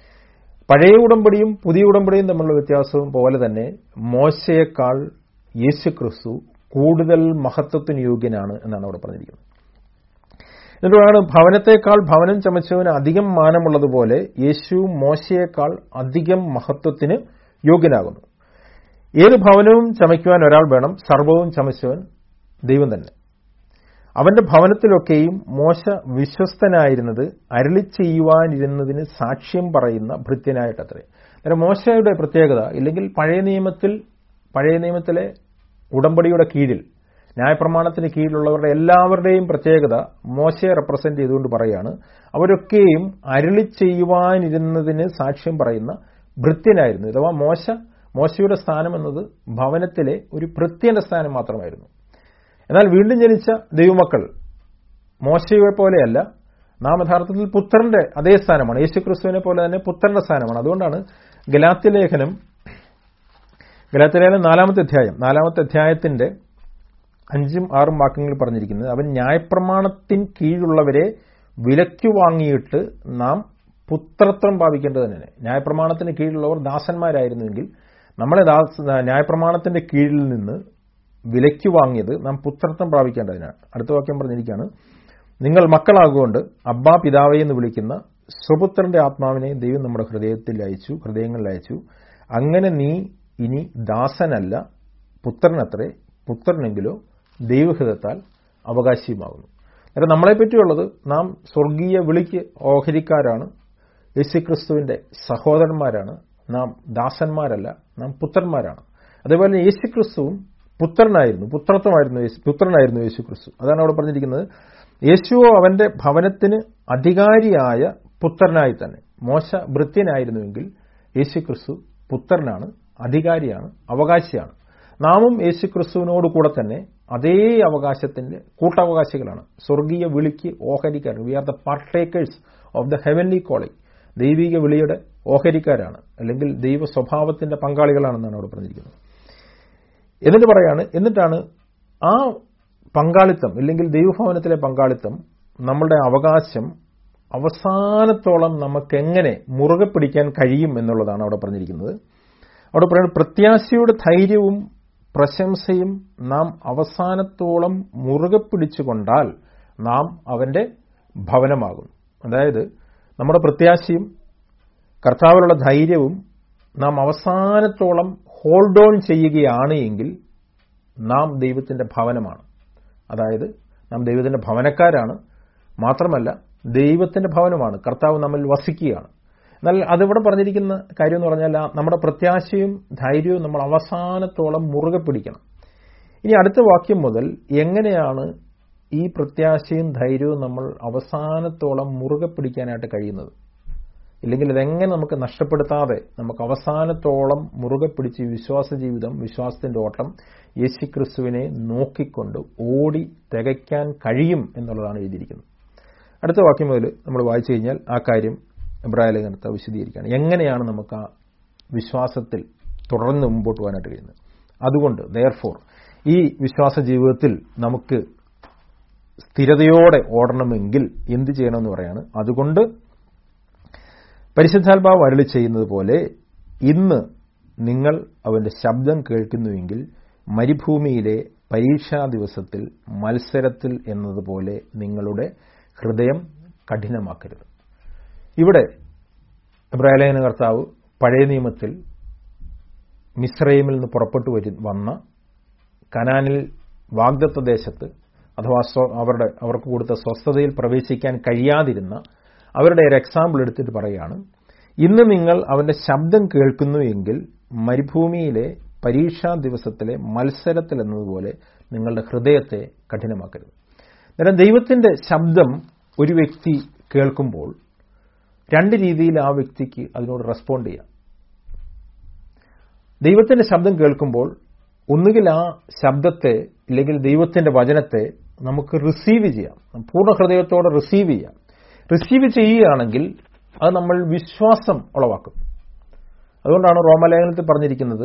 പഴയ ഉടമ്പടിയും പുതിയ ഉടമ്പടിയും തമ്മിലുള്ള വ്യത്യാസവും പോലെ തന്നെ മോശയേക്കാൾ യേശുക്രിസ്തു കൂടുതൽ മഹത്വത്തിന് യോഗ്യനാണ് എന്നാണ് അവിടെ പറഞ്ഞിരിക്കുന്നത് എന്നിട്ടാണ് ഭവനത്തെക്കാൾ ഭവനം ചമച്ചവന് അധികം മാനമുള്ളതുപോലെ യേശു മോശയേക്കാൾ അധികം മഹത്വത്തിന് യോഗ്യനാകുന്നു ഏത് ഭവനവും ചമയ്ക്കുവാൻ ഒരാൾ വേണം സർവവും ചമച്ചവൻ ദൈവം തന്നെ അവന്റെ ഭവനത്തിലൊക്കെയും മോശ വിശ്വസ്തനായിരുന്നത് അരളി ചെയ്യുവാനിരുന്നതിന് സാക്ഷ്യം പറയുന്ന ഭൃത്യനായിട്ടത്രേ അന്നേരം മോശയുടെ പ്രത്യേകത ഇല്ലെങ്കിൽ പഴയ നിയമത്തിൽ പഴയ നിയമത്തിലെ ഉടമ്പടിയുടെ കീഴിൽ ന്യായപ്രമാണത്തിന് കീഴിലുള്ളവരുടെ എല്ലാവരുടെയും പ്രത്യേകത മോശയെ റെപ്രസെന്റ് ചെയ്തുകൊണ്ട് പറയാണ് അവരൊക്കെയും അരളി ചെയ്യുവാനിരുന്നതിന് സാക്ഷ്യം പറയുന്ന ഭൃത്യനായിരുന്നു അഥവാ മോശ മോശയുടെ സ്ഥാനം എന്നത് ഭവനത്തിലെ ഒരു ഭൃത്യന്റെ സ്ഥാനം മാത്രമായിരുന്നു എന്നാൽ വീണ്ടും ജനിച്ച ദൈവമക്കൾ മോശയെ പോലെയല്ല നാം യഥാർത്ഥത്തിൽ പുത്രന്റെ അതേ സ്ഥാനമാണ് യേശുക്രിസ്തുവിനെ പോലെ തന്നെ പുത്രന്റെ സ്ഥാനമാണ് അതുകൊണ്ടാണ് ഗലാത്യ ലേഖനം ഗലാത്യ ലേഖനം നാലാമത്തെ അധ്യായം നാലാമത്തെ അധ്യായത്തിന്റെ അഞ്ചും ആറും വാക്യങ്ങൾ പറഞ്ഞിരിക്കുന്നത് അവൻ ന്യായപ്രമാണത്തിൻ കീഴുള്ളവരെ വിലയ്ക്കു വാങ്ങിയിട്ട് നാം പുത്രത്വം ഭാവിക്കേണ്ടത് തന്നെ ന്യായപ്രമാണത്തിന് കീഴിലുള്ളവർ ദാസന്മാരായിരുന്നുവെങ്കിൽ നമ്മളെ ദാസ ന്യായപ്രമാണത്തിന്റെ കീഴിൽ നിന്ന് വിലയ്ക്ക് വാങ്ങിയത് നാം പുത്രത്വം പ്രാപിക്കേണ്ടതിനാണ് അടുത്ത വാക്യം പറഞ്ഞിരിക്കുകയാണ് നിങ്ങൾ മക്കളാകൊണ്ട് അബ്ബാ പിതാവേ എന്ന് വിളിക്കുന്ന സ്വപുത്രന്റെ ആത്മാവിനെ ദൈവം നമ്മുടെ ഹൃദയത്തിൽ അയച്ചു ഹൃദയങ്ങളിൽ അയച്ചു അങ്ങനെ നീ ഇനി ദാസനല്ല പുത്രനത്രേ പുത്രനെങ്കിലോ ദൈവഹിതത്താൽ അവകാശിയുമാകുന്നു അന്നേരം നമ്മളെപ്പറ്റിയുള്ളത് നാം സ്വർഗീയ വിളിക്ക് ഓഹരിക്കാരാണ് യേശുക്രിസ്തുവിന്റെ സഹോദരന്മാരാണ് നാം ദാസന്മാരല്ല നാം പുത്രന്മാരാണ് അതേപോലെ യേശുക്രിസ്തുവും പുത്രനായിരുന്നു പുത്രത്വമായിരുന്നു പുത്രനായിരുന്നു യേശുക്രിസ്തു അതാണ് അവിടെ പറഞ്ഞിരിക്കുന്നത് യേശുവോ അവന്റെ ഭവനത്തിന് അധികാരിയായ പുത്രനായി തന്നെ മോശ ഭൃത്യനായിരുന്നുവെങ്കിൽ യേശുക്രിസ്തു പുത്രനാണ് അധികാരിയാണ് അവകാശിയാണ് നാമും യേശുക്രിസ്തുവിനോട് കൂടെ തന്നെ അതേ അവകാശത്തിന്റെ കൂട്ടവകാശികളാണ് സ്വർഗീയ വിളിക്ക് ഓഹരിക്കാരാണ് we are the partakers of the heavenly calling ദൈവിക വിളിയുടെ ഓഹരിക്കാരാണ് അല്ലെങ്കിൽ ദൈവ സ്വഭാവത്തിന്റെ പങ്കാളികളാണെന്നാണ് അവിടെ പറഞ്ഞിരിക്കുന്നത് എന്നിട്ട് പറയാണ് എന്നിട്ടാണ് ആ പങ്കാളിത്തം ഇല്ലെങ്കിൽ ദൈവഭവനത്തിലെ പങ്കാളിത്തം നമ്മളുടെ അവകാശം അവസാനത്തോളം നമുക്ക് എങ്ങനെ മുറുകെ പിടിക്കാൻ കഴിയും എന്നുള്ളതാണ് അവിടെ പറഞ്ഞിരിക്കുന്നത് അവിടെ പറയുന്നത് പ്രത്യാശയുടെ ധൈര്യവും പ്രശംസയും നാം അവസാനത്തോളം മുറുകെ പിടിച്ചുകൊണ്ടാൽ നാം അവന്റെ ഭവനമാകും അതായത് നമ്മുടെ പ്രത്യാശയും കർത്താവിലുള്ള ധൈര്യവും നാം അവസാനത്തോളം ഹോൾഡ് ഓൺ ചെയ്യുകയാണ് എങ്കിൽ നാം ദൈവത്തിന്റെ ഭവനമാണ് അതായത് നാം ദൈവത്തിന്റെ ഭവനക്കാരാണ് മാത്രമല്ല ദൈവത്തിന്റെ ഭവനമാണ് കർത്താവ് നമ്മിൽ വസിക്കുകയാണ് എന്നാൽ അതിവിടെ പറഞ്ഞിരിക്കുന്ന കാര്യം എന്ന് പറഞ്ഞാൽ നമ്മുടെ പ്രത്യാശയും ധൈര്യവും നമ്മൾ അവസാനത്തോളം മുറുകെ പിടിക്കണം ഇനി അടുത്ത വാക്യം മുതൽ എങ്ങനെയാണ് ഈ പ്രത്യാശയും ധൈര്യവും നമ്മൾ അവസാനത്തോളം മുറുകെ പിടിക്കാനായിട്ട് കഴിയുന്നത് ഇല്ലെങ്കിൽ ഇതെങ്ങനെ നമുക്ക് നഷ്ടപ്പെടുത്താതെ നമുക്ക് അവസാനത്തോളം മുറുകെ പിടിച്ച് ഈ വിശ്വാസ ജീവിതം വിശ്വാസത്തിന്റെ ഓട്ടം യേശുക്രിസ്തുവിനെ നോക്കിക്കൊണ്ട് ഓടി തികയ്ക്കാൻ കഴിയും എന്നുള്ളതാണ് എഴുതിയിരിക്കുന്നത് അടുത്ത വാക്യം മുതൽ നമ്മൾ വായിച്ചു കഴിഞ്ഞാൽ ആ കാര്യം ഇബ്രാഹിം ലേഖനത്തെ വിശദീകരിക്കുകയാണ് എങ്ങനെയാണ് നമുക്ക് ആ വിശ്വാസത്തിൽ തുടർന്ന് മുമ്പോട്ട് പോകാനായിട്ട് കഴിയുന്നത് അതുകൊണ്ട് ദയർഫോർ ഈ വിശ്വാസ ജീവിതത്തിൽ നമുക്ക് സ്ഥിരതയോടെ ഓടണമെങ്കിൽ എന്ത് ചെയ്യണമെന്ന് പറയാണ് അതുകൊണ്ട് പരിശുദ്ധാത്മാവ് അരളി ചെയ്യുന്നത് പോലെ ഇന്ന് നിങ്ങൾ അവന്റെ ശബ്ദം കേൾക്കുന്നുവെങ്കിൽ മരുഭൂമിയിലെ പരീക്ഷാ ദിവസത്തിൽ മത്സരത്തിൽ എന്നതുപോലെ നിങ്ങളുടെ ഹൃദയം കഠിനമാക്കരുത് ഇവിടെ ഇബ്രാഹിലേഖന കർത്താവ് പഴയ നിയമത്തിൽ മിസ്രൈമിൽ നിന്ന് പുറപ്പെട്ടു വരു വന്ന കനാനിൽ വാഗ്ദത്ത ദേശത്ത് അഥവാ അവരുടെ അവർക്ക് കൊടുത്ത സ്വസ്ഥതയിൽ പ്രവേശിക്കാൻ കഴിയാതിരുന്ന അവരുടെ ഒരു എക്സാമ്പിൾ എടുത്തിട്ട് പറയുകയാണ് ഇന്ന് നിങ്ങൾ അവന്റെ ശബ്ദം കേൾക്കുന്നു എങ്കിൽ മരുഭൂമിയിലെ പരീക്ഷാ ദിവസത്തിലെ മത്സരത്തിൽ എന്നതുപോലെ നിങ്ങളുടെ ഹൃദയത്തെ കഠിനമാക്കരുത് അന്നേരം ദൈവത്തിന്റെ ശബ്ദം ഒരു വ്യക്തി കേൾക്കുമ്പോൾ രണ്ട് രീതിയിൽ ആ വ്യക്തിക്ക് അതിനോട് റെസ്പോണ്ട് ചെയ്യാം ദൈവത്തിന്റെ ശബ്ദം കേൾക്കുമ്പോൾ ഒന്നുകിൽ ആ ശബ്ദത്തെ ഇല്ലെങ്കിൽ ദൈവത്തിന്റെ വചനത്തെ നമുക്ക് റിസീവ് ചെയ്യാം പൂർണ്ണ ഹൃദയത്തോടെ റിസീവ് ചെയ്യാം റിസീവ് ചെയ്യുകയാണെങ്കിൽ അത് നമ്മൾ വിശ്വാസം ഉളവാക്കും അതുകൊണ്ടാണ് റോമലേഖനത്തിൽ പറഞ്ഞിരിക്കുന്നത്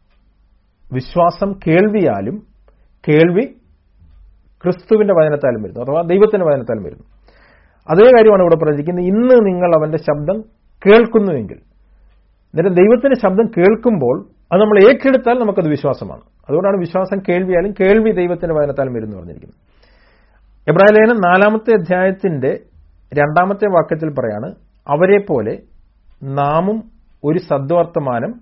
വിശ്വാസം കേൾവിയാലും കേൾവി ക്രിസ്തുവിന്റെ വചനത്താലും വരുന്നു അഥവാ ദൈവത്തിന്റെ വചനത്താലും വരുന്നു അതേ കാര്യമാണ് ഇവിടെ പറഞ്ഞിരിക്കുന്നത് ഇന്ന് നിങ്ങൾ അവന്റെ ശബ്ദം കേൾക്കുന്നുവെങ്കിൽ എന്നിട്ട് ദൈവത്തിന്റെ ശബ്ദം കേൾക്കുമ്പോൾ അത് നമ്മൾ ഏറ്റെടുത്താൽ നമുക്കത് വിശ്വാസമാണ് അതുകൊണ്ടാണ് വിശ്വാസം കേൾവിയാലും കേൾവി ദൈവത്തിന്റെ വചനത്താലും വരുന്നു പറഞ്ഞിരിക്കുന്നത് എബ്രാഹിം ലേഖനം നാലാമത്തെ അധ്യായത്തിന്റെ രണ്ടാമത്തെ വാക്യത്തിൽ പറയാണ് അവരെ പോലെ നാമും ഒരു സദ്വർത്തമാനം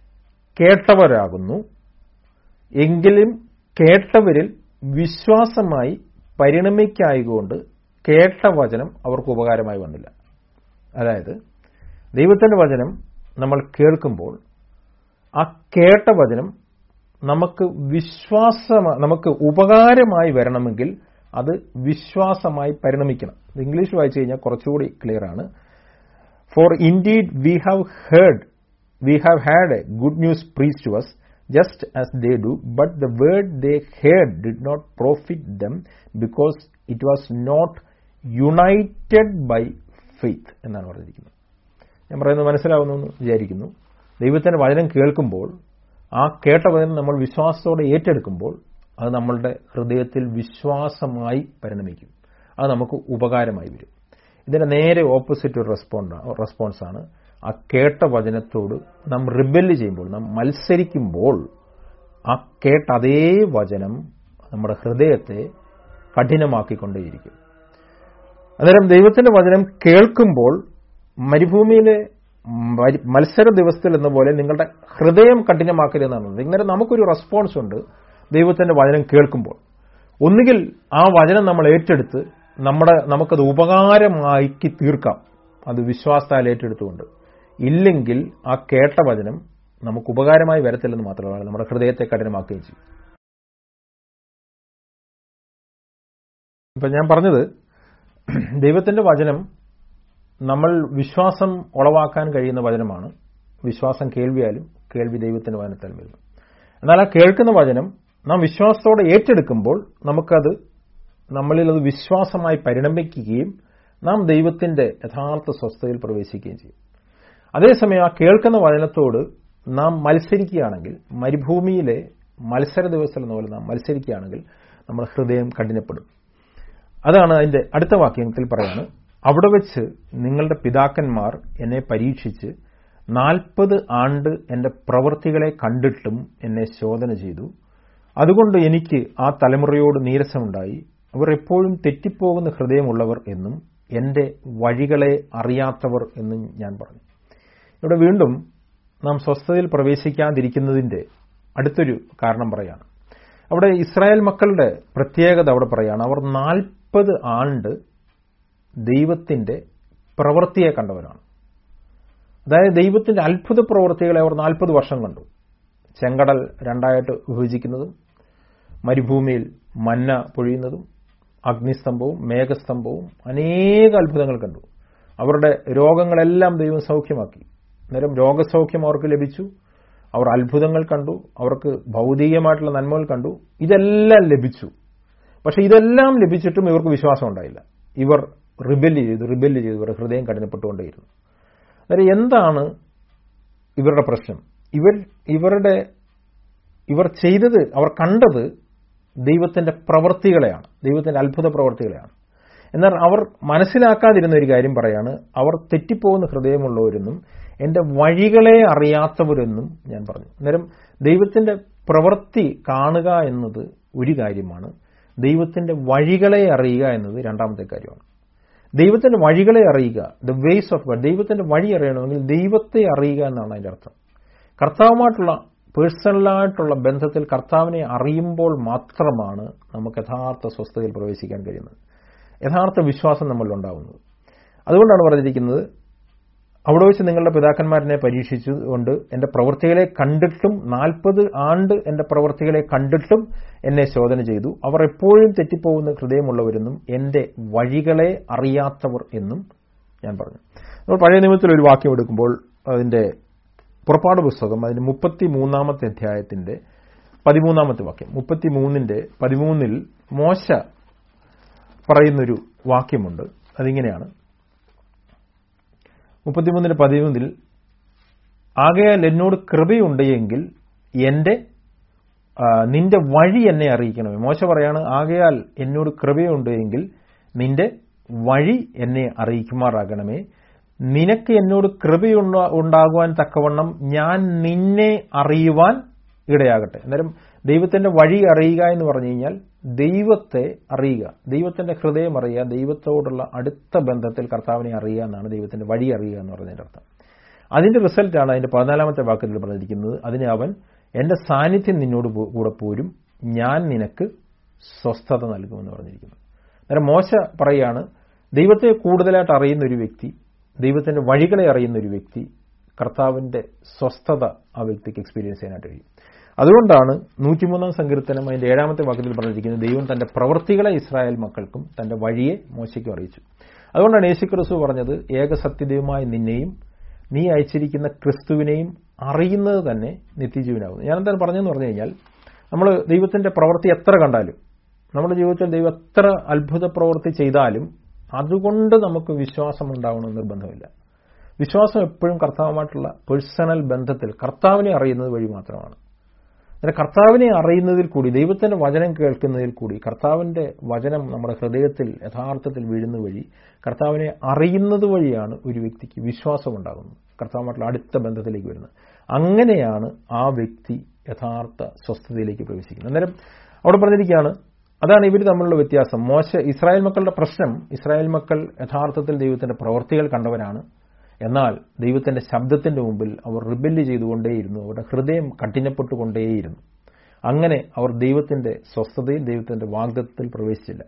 കേട്ടവരാകുന്നു എങ്കിലും കേട്ടവരിൽ വിശ്വാസമായി പരിണമിക്കായതുകൊണ്ട് കേട്ട വചനം അവർക്ക് ഉപകാരമായി വന്നില്ല അതായത് ദൈവത്തിന്റെ വചനം നമ്മൾ കേൾക്കുമ്പോൾ ആ കേട്ട വചനം നമുക്ക് വിശ്വാസ നമുക്ക് ഉപകാരമായി വരണമെങ്കിൽ അത് വിശ്വാസമായി പരിണമിക്കണം ഇംഗ്ലീഷ് വായിച്ചു കഴിഞ്ഞാൽ കുറച്ചുകൂടി ക്ലിയർ ആണ് for indeed we have heard we have had a good news preached to us just as they do, but the word they heard did not profit them because it was not united by faith എന്നാണ് പറഞ്ഞിരിക്കുന്നത് ഞാൻ പറയുന്നത് മനസ്സിലാവുന്നു എന്ന് വിചാരിക്കുന്നു ദൈവത്തിന്റെ വചനം കേൾക്കുമ്പോൾ ആ കേട്ട വചനം നമ്മൾ വിശ്വാസത്തോടെ ഏറ്റെടുക്കുമ്പോൾ അത് നമ്മളുടെ ഹൃദയത്തിൽ വിശ്വാസമായി പരിണമിക്കും അത് നമുക്ക് ഉപകാരമായി വരും ഇതിന്റെ നേരെ ഓപ്പോസിറ്റ് ഒരു റെസ്പോണ്ട് റെസ്പോൺസാണ് ആ കേട്ട വചനത്തോട് നാം റിബല് ചെയ്യുമ്പോൾ നാം മത്സരിക്കുമ്പോൾ ആ കേട്ട അതേ വചനം നമ്മുടെ ഹൃദയത്തെ കഠിനമാക്കിക്കൊണ്ടേയിരിക്കും അന്നേരം ദൈവത്തിന്റെ വചനം കേൾക്കുമ്പോൾ മരുഭൂമിയിലെ മത്സര ദിവസത്തിൽ എന്ന പോലെ നിങ്ങളുടെ ഹൃദയം കഠിനമാക്കരുതെന്നാണ് ഇങ്ങനെ നമുക്കൊരു റെസ്പോൺസ് ഉണ്ട് ദൈവത്തിന്റെ വചനം കേൾക്കുമ്പോൾ ഒന്നുകിൽ ആ വചനം നമ്മൾ ഏറ്റെടുത്ത് നമ്മുടെ നമുക്കത് ഉപകാരമാക്കി തീർക്കാം അത് വിശ്വാസത്താൽ ഏറ്റെടുത്തുകൊണ്ട് ഇല്ലെങ്കിൽ ആ കേട്ട വചനം നമുക്ക് ഉപകാരമായി വരത്തില്ലെന്ന് മാത്രമല്ല നമ്മുടെ ഹൃദയത്തെ കഠിനമാക്കുകയും ചെയ്യും ഇപ്പൊ ഞാൻ പറഞ്ഞത് ദൈവത്തിന്റെ വചനം നമ്മൾ വിശ്വാസം ഉളവാക്കാൻ കഴിയുന്ന വചനമാണ് വിശ്വാസം കേൾവിയാലും കേൾവി ദൈവത്തിന്റെ വചനത്താലും വരുന്നു എന്നാൽ ആ കേൾക്കുന്ന വചനം നാം വിശ്വാസത്തോടെ ഏറ്റെടുക്കുമ്പോൾ നമുക്കത് നമ്മളിൽ അത് വിശ്വാസമായി പരിണമിക്കുകയും നാം ദൈവത്തിന്റെ യഥാർത്ഥ സ്വസ്ഥതയിൽ പ്രവേശിക്കുകയും ചെയ്യും അതേസമയം ആ കേൾക്കുന്ന വചനത്തോട് നാം മത്സരിക്കുകയാണെങ്കിൽ മരുഭൂമിയിലെ മത്സര ദിവസം എന്ന പോലെ നാം മത്സരിക്കുകയാണെങ്കിൽ നമ്മുടെ ഹൃദയം കഠിനപ്പെടും അതാണ് അതിന്റെ അടുത്ത വാക്യത്തിൽ പറയാണ് അവിടെ വെച്ച് നിങ്ങളുടെ പിതാക്കന്മാർ എന്നെ പരീക്ഷിച്ച് നാൽപ്പത് ആണ്ട് എന്റെ പ്രവൃത്തികളെ കണ്ടിട്ടും എന്നെ ശോധന ചെയ്തു അതുകൊണ്ട് എനിക്ക് ആ തലമുറയോട് നീരസമുണ്ടായി അവർ എപ്പോഴും തെറ്റിപ്പോകുന്ന ഹൃദയമുള്ളവർ എന്നും എന്റെ വഴികളെ അറിയാത്തവർ എന്നും ഞാൻ പറഞ്ഞു ഇവിടെ വീണ്ടും നാം സ്വസ്ഥതയിൽ പ്രവേശിക്കാതിരിക്കുന്നതിന്റെ അടുത്തൊരു കാരണം പറയാണ് അവിടെ ഇസ്രായേൽ മക്കളുടെ പ്രത്യേകത അവിടെ പറയാണ് അവർ നാൽപ്പത് ആണ്ട് ദൈവത്തിന്റെ പ്രവൃത്തിയെ കണ്ടവരാണ് അതായത് ദൈവത്തിന്റെ അത്ഭുത പ്രവൃത്തികളെ അവർ നാൽപ്പത് വർഷം കണ്ടു ചെങ്കടൽ രണ്ടായിട്ട് വിഭജിക്കുന്നതും മരുഭൂമിയിൽ മന്ന പൊഴിയുന്നതും അഗ്നിസ്തംഭവും മേഘസ്തംഭവും അനേക അത്ഭുതങ്ങൾ കണ്ടു അവരുടെ രോഗങ്ങളെല്ലാം ദൈവം സൗഖ്യമാക്കി അന്നേരം രോഗസൗഖ്യം അവർക്ക് ലഭിച്ചു അവർ അത്ഭുതങ്ങൾ കണ്ടു അവർക്ക് ഭൗതികമായിട്ടുള്ള നന്മകൾ കണ്ടു ഇതെല്ലാം ലഭിച്ചു പക്ഷെ ഇതെല്ലാം ലഭിച്ചിട്ടും ഇവർക്ക് വിശ്വാസം ഉണ്ടായില്ല ഇവർ റിബെല്ല് ചെയ്തു റിബെല്ല് ചെയ്തു ഇവരുടെ ഹൃദയം കഠിനപ്പെട്ടുകൊണ്ടേയിരുന്നു അന്നേരം എന്താണ് ഇവരുടെ പ്രശ്നം ഇവർ ഇവരുടെ ഇവർ ചെയ്തത് അവർ കണ്ടത് ദൈവത്തിന്റെ പ്രവൃത്തികളെയാണ് ദൈവത്തിന്റെ അത്ഭുത പ്രവൃത്തികളെയാണ് എന്നാൽ അവർ മനസ്സിലാക്കാതിരുന്ന ഒരു കാര്യം പറയാണ് അവർ തെറ്റിപ്പോകുന്ന ഹൃദയമുള്ളവരെന്നും എന്റെ വഴികളെ അറിയാത്തവരെന്നും ഞാൻ പറഞ്ഞു അന്നേരം ദൈവത്തിന്റെ പ്രവൃത്തി കാണുക എന്നത് ഒരു കാര്യമാണ് ദൈവത്തിന്റെ വഴികളെ അറിയുക എന്നത് രണ്ടാമത്തെ കാര്യമാണ് ദൈവത്തിന്റെ വഴികളെ അറിയുക ദ വേസ് ഓഫ് ഗഡ് ദൈവത്തിന്റെ വഴി അറിയണമെങ്കിൽ ദൈവത്തെ അറിയുക എന്നാണ് അതിന്റെ അർത്ഥം കർത്താവുമായിട്ടുള്ള പേഴ്സണലായിട്ടുള്ള ബന്ധത്തിൽ കർത്താവിനെ അറിയുമ്പോൾ മാത്രമാണ് നമുക്ക് യഥാർത്ഥ സ്വസ്ഥതയിൽ പ്രവേശിക്കാൻ കഴിയുന്നത് യഥാർത്ഥ വിശ്വാസം നമ്മളിൽ ഉണ്ടാകുന്നത് അതുകൊണ്ടാണ് പറഞ്ഞിരിക്കുന്നത് അവിടെ വെച്ച് നിങ്ങളുടെ പിതാക്കന്മാരനെ പരീക്ഷിച്ചുകൊണ്ട് എന്റെ പ്രവൃത്തികളെ കണ്ടിട്ടും നാൽപ്പത് ആണ്ട് എന്റെ പ്രവൃത്തികളെ കണ്ടിട്ടും എന്നെ ശോധന ചെയ്തു അവർ എപ്പോഴും തെറ്റിപ്പോകുന്ന ഹൃദയമുള്ളവരെന്നും എന്റെ വഴികളെ അറിയാത്തവർ എന്നും ഞാൻ പറഞ്ഞു നമ്മൾ പഴയ നിയമത്തിൽ ഒരു വാക്യം എടുക്കുമ്പോൾ അതിന്റെ പുറപ്പാട് പുസ്തകം അതിന്റെ മുപ്പത്തി മൂന്നാമത്തെ അധ്യായത്തിന്റെ പതിമൂന്നാമത്തെ വാക്യം മുപ്പത്തി മൂന്നിന്റെ പതിമൂന്നിൽ മോശ പറയുന്നൊരു വാക്യമുണ്ട് അതിങ്ങനെയാണ് മുപ്പത്തിമൂന്നിന് പതിമൂന്നിൽ ആകയാൽ എന്നോട് കൃപയുണ്ടെങ്കിൽ എന്റെ നിന്റെ വഴി എന്നെ അറിയിക്കണമേ മോശ പറയാണ് ആകയാൽ എന്നോട് കൃപയുണ്ടെങ്കിൽ നിന്റെ വഴി എന്നെ അറിയിക്കുമാറാകണമേ നിനക്ക് എന്നോട് കൃപയുണ്ട ഉണ്ടാകുവാൻ തക്കവണ്ണം ഞാൻ നിന്നെ അറിയുവാൻ ഇടയാകട്ടെ അന്നേരം ദൈവത്തിന്റെ വഴി അറിയുക എന്ന് പറഞ്ഞു കഴിഞ്ഞാൽ ദൈവത്തെ അറിയുക ദൈവത്തിന്റെ ഹൃദയം അറിയുക ദൈവത്തോടുള്ള അടുത്ത ബന്ധത്തിൽ കർത്താവിനെ അറിയുക എന്നാണ് ദൈവത്തിന്റെ വഴി അറിയുക എന്ന് പറഞ്ഞതിന്റെ അർത്ഥം അതിന്റെ റിസൾട്ടാണ് അതിന്റെ പതിനാലാമത്തെ വാക്യത്തിൽ പറഞ്ഞിരിക്കുന്നത് അതിന് അവൻ എന്റെ സാന്നിധ്യം നിന്നോട് കൂടെ പോരും ഞാൻ നിനക്ക് സ്വസ്ഥത നൽകുമെന്ന് പറഞ്ഞിരിക്കുന്നു അന്നേരം മോശ പറയാണ് ദൈവത്തെ കൂടുതലായിട്ട് അറിയുന്ന ഒരു വ്യക്തി ദൈവത്തിന്റെ വഴികളെ അറിയുന്ന ഒരു വ്യക്തി കർത്താവിന്റെ സ്വസ്ഥത ആ വ്യക്തിക്ക് എക്സ്പീരിയൻസ് ചെയ്യാനായിട്ട് കഴിയും അതുകൊണ്ടാണ് നൂറ്റിമൂന്നാം സങ്കീർത്തനം അതിന്റെ ഏഴാമത്തെ വാക്യത്തിൽ പറഞ്ഞിരിക്കുന്നത് ദൈവം തന്റെ പ്രവൃത്തികളെ ഇസ്രായേൽ മക്കൾക്കും തന്റെ വഴിയെ മോശയ്ക്കും അറിയിച്ചു അതുകൊണ്ടാണ് യേശു ക്രിസ്തു പറഞ്ഞത് ഏകസത്യദൈവമായ നിന്നെയും നീ അയച്ചിരിക്കുന്ന ക്രിസ്തുവിനെയും അറിയുന്നത് തന്നെ നിത്യജീവനാകുന്നു ഞാൻ എന്താണ് പറഞ്ഞതെന്ന് പറഞ്ഞു കഴിഞ്ഞാൽ നമ്മൾ ദൈവത്തിന്റെ പ്രവൃത്തി എത്ര കണ്ടാലും നമ്മുടെ ജീവിതത്തിൽ ദൈവം എത്ര അത്ഭുത പ്രവൃത്തി ചെയ്താലും അതുകൊണ്ട് നമുക്ക് വിശ്വാസം ഉണ്ടാവണമെന്ന് നിർബന്ധമില്ല വിശ്വാസം എപ്പോഴും കർത്താവുമായിട്ടുള്ള പേഴ്സണൽ ബന്ധത്തിൽ കർത്താവിനെ അറിയുന്നത് വഴി മാത്രമാണ് അങ്ങനെ കർത്താവിനെ അറിയുന്നതിൽ കൂടി ദൈവത്തിന്റെ വചനം കേൾക്കുന്നതിൽ കൂടി കർത്താവിന്റെ വചനം നമ്മുടെ ഹൃദയത്തിൽ യഥാർത്ഥത്തിൽ വീഴുന്ന വഴി കർത്താവിനെ അറിയുന്നത് വഴിയാണ് ഒരു വ്യക്തിക്ക് വിശ്വാസം ഉണ്ടാകുന്നത് കർത്താവുമായിട്ടുള്ള അടുത്ത ബന്ധത്തിലേക്ക് വരുന്നത് അങ്ങനെയാണ് ആ വ്യക്തി യഥാർത്ഥ സ്വസ്ഥതയിലേക്ക് പ്രവേശിക്കുന്നത് അന്നേരം അവിടെ പറഞ്ഞിരിക്കുകയാണ് അതാണ് ഇവർ തമ്മിലുള്ള വ്യത്യാസം മോശ ഇസ്രായേൽ മക്കളുടെ പ്രശ്നം ഇസ്രായേൽ മക്കൾ യഥാർത്ഥത്തിൽ ദൈവത്തിന്റെ പ്രവൃത്തികൾ കണ്ടവരാണ് എന്നാൽ ദൈവത്തിന്റെ ശബ്ദത്തിന്റെ മുമ്പിൽ അവർ റിബല്ല് ചെയ്തുകൊണ്ടേയിരുന്നു അവരുടെ ഹൃദയം കഠിനപ്പെട്ടുകൊണ്ടേയിരുന്നു അങ്ങനെ അവർ ദൈവത്തിന്റെ സ്വസ്ഥതയിൽ ദൈവത്തിന്റെ വാഗ്ദത്തിൽ പ്രവേശിച്ചില്ല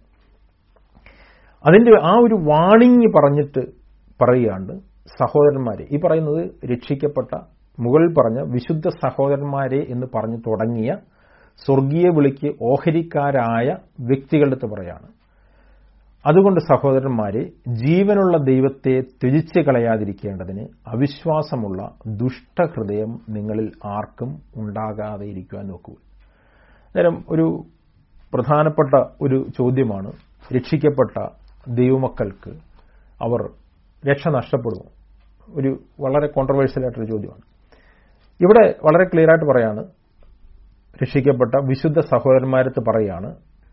അതിന്റെ ആ ഒരു വാണിങ് പറഞ്ഞിട്ട് പറയുകയാണ് സഹോദരന്മാരെ ഈ പറയുന്നത് രക്ഷിക്കപ്പെട്ട മുകളിൽ പറഞ്ഞ വിശുദ്ധ സഹോദരന്മാരെ എന്ന് പറഞ്ഞു തുടങ്ങിയ സ്വർഗീയ വിളിക്ക് ഓഹരിക്കാരായ വ്യക്തികളുടെ പറയാണ് അതുകൊണ്ട് സഹോദരന്മാരെ ജീവനുള്ള ദൈവത്തെ ത്യജിച്ച് കളയാതിരിക്കേണ്ടതിന് അവിശ്വാസമുള്ള ദുഷ്ടഹൃദയം നിങ്ങളിൽ ആർക്കും ഉണ്ടാകാതെ ഇരിക്കുവാൻ നോക്കൂ നേരം ഒരു പ്രധാനപ്പെട്ട ഒരു ചോദ്യമാണ് രക്ഷിക്കപ്പെട്ട ദൈവമക്കൾക്ക് അവർ രക്ഷ നഷ്ടപ്പെടുമോ ഒരു വളരെ കോൺട്രവേഴ്ഷ്യൽ ആയിട്ടൊരു ചോദ്യമാണ് ഇവിടെ വളരെ ക്ലിയർ ആയിട്ട് പറയാണ് രക്ഷിക്കപ്പെട്ട വിശുദ്ധ സഹോദരന്മാരത്ത് പറയാണ്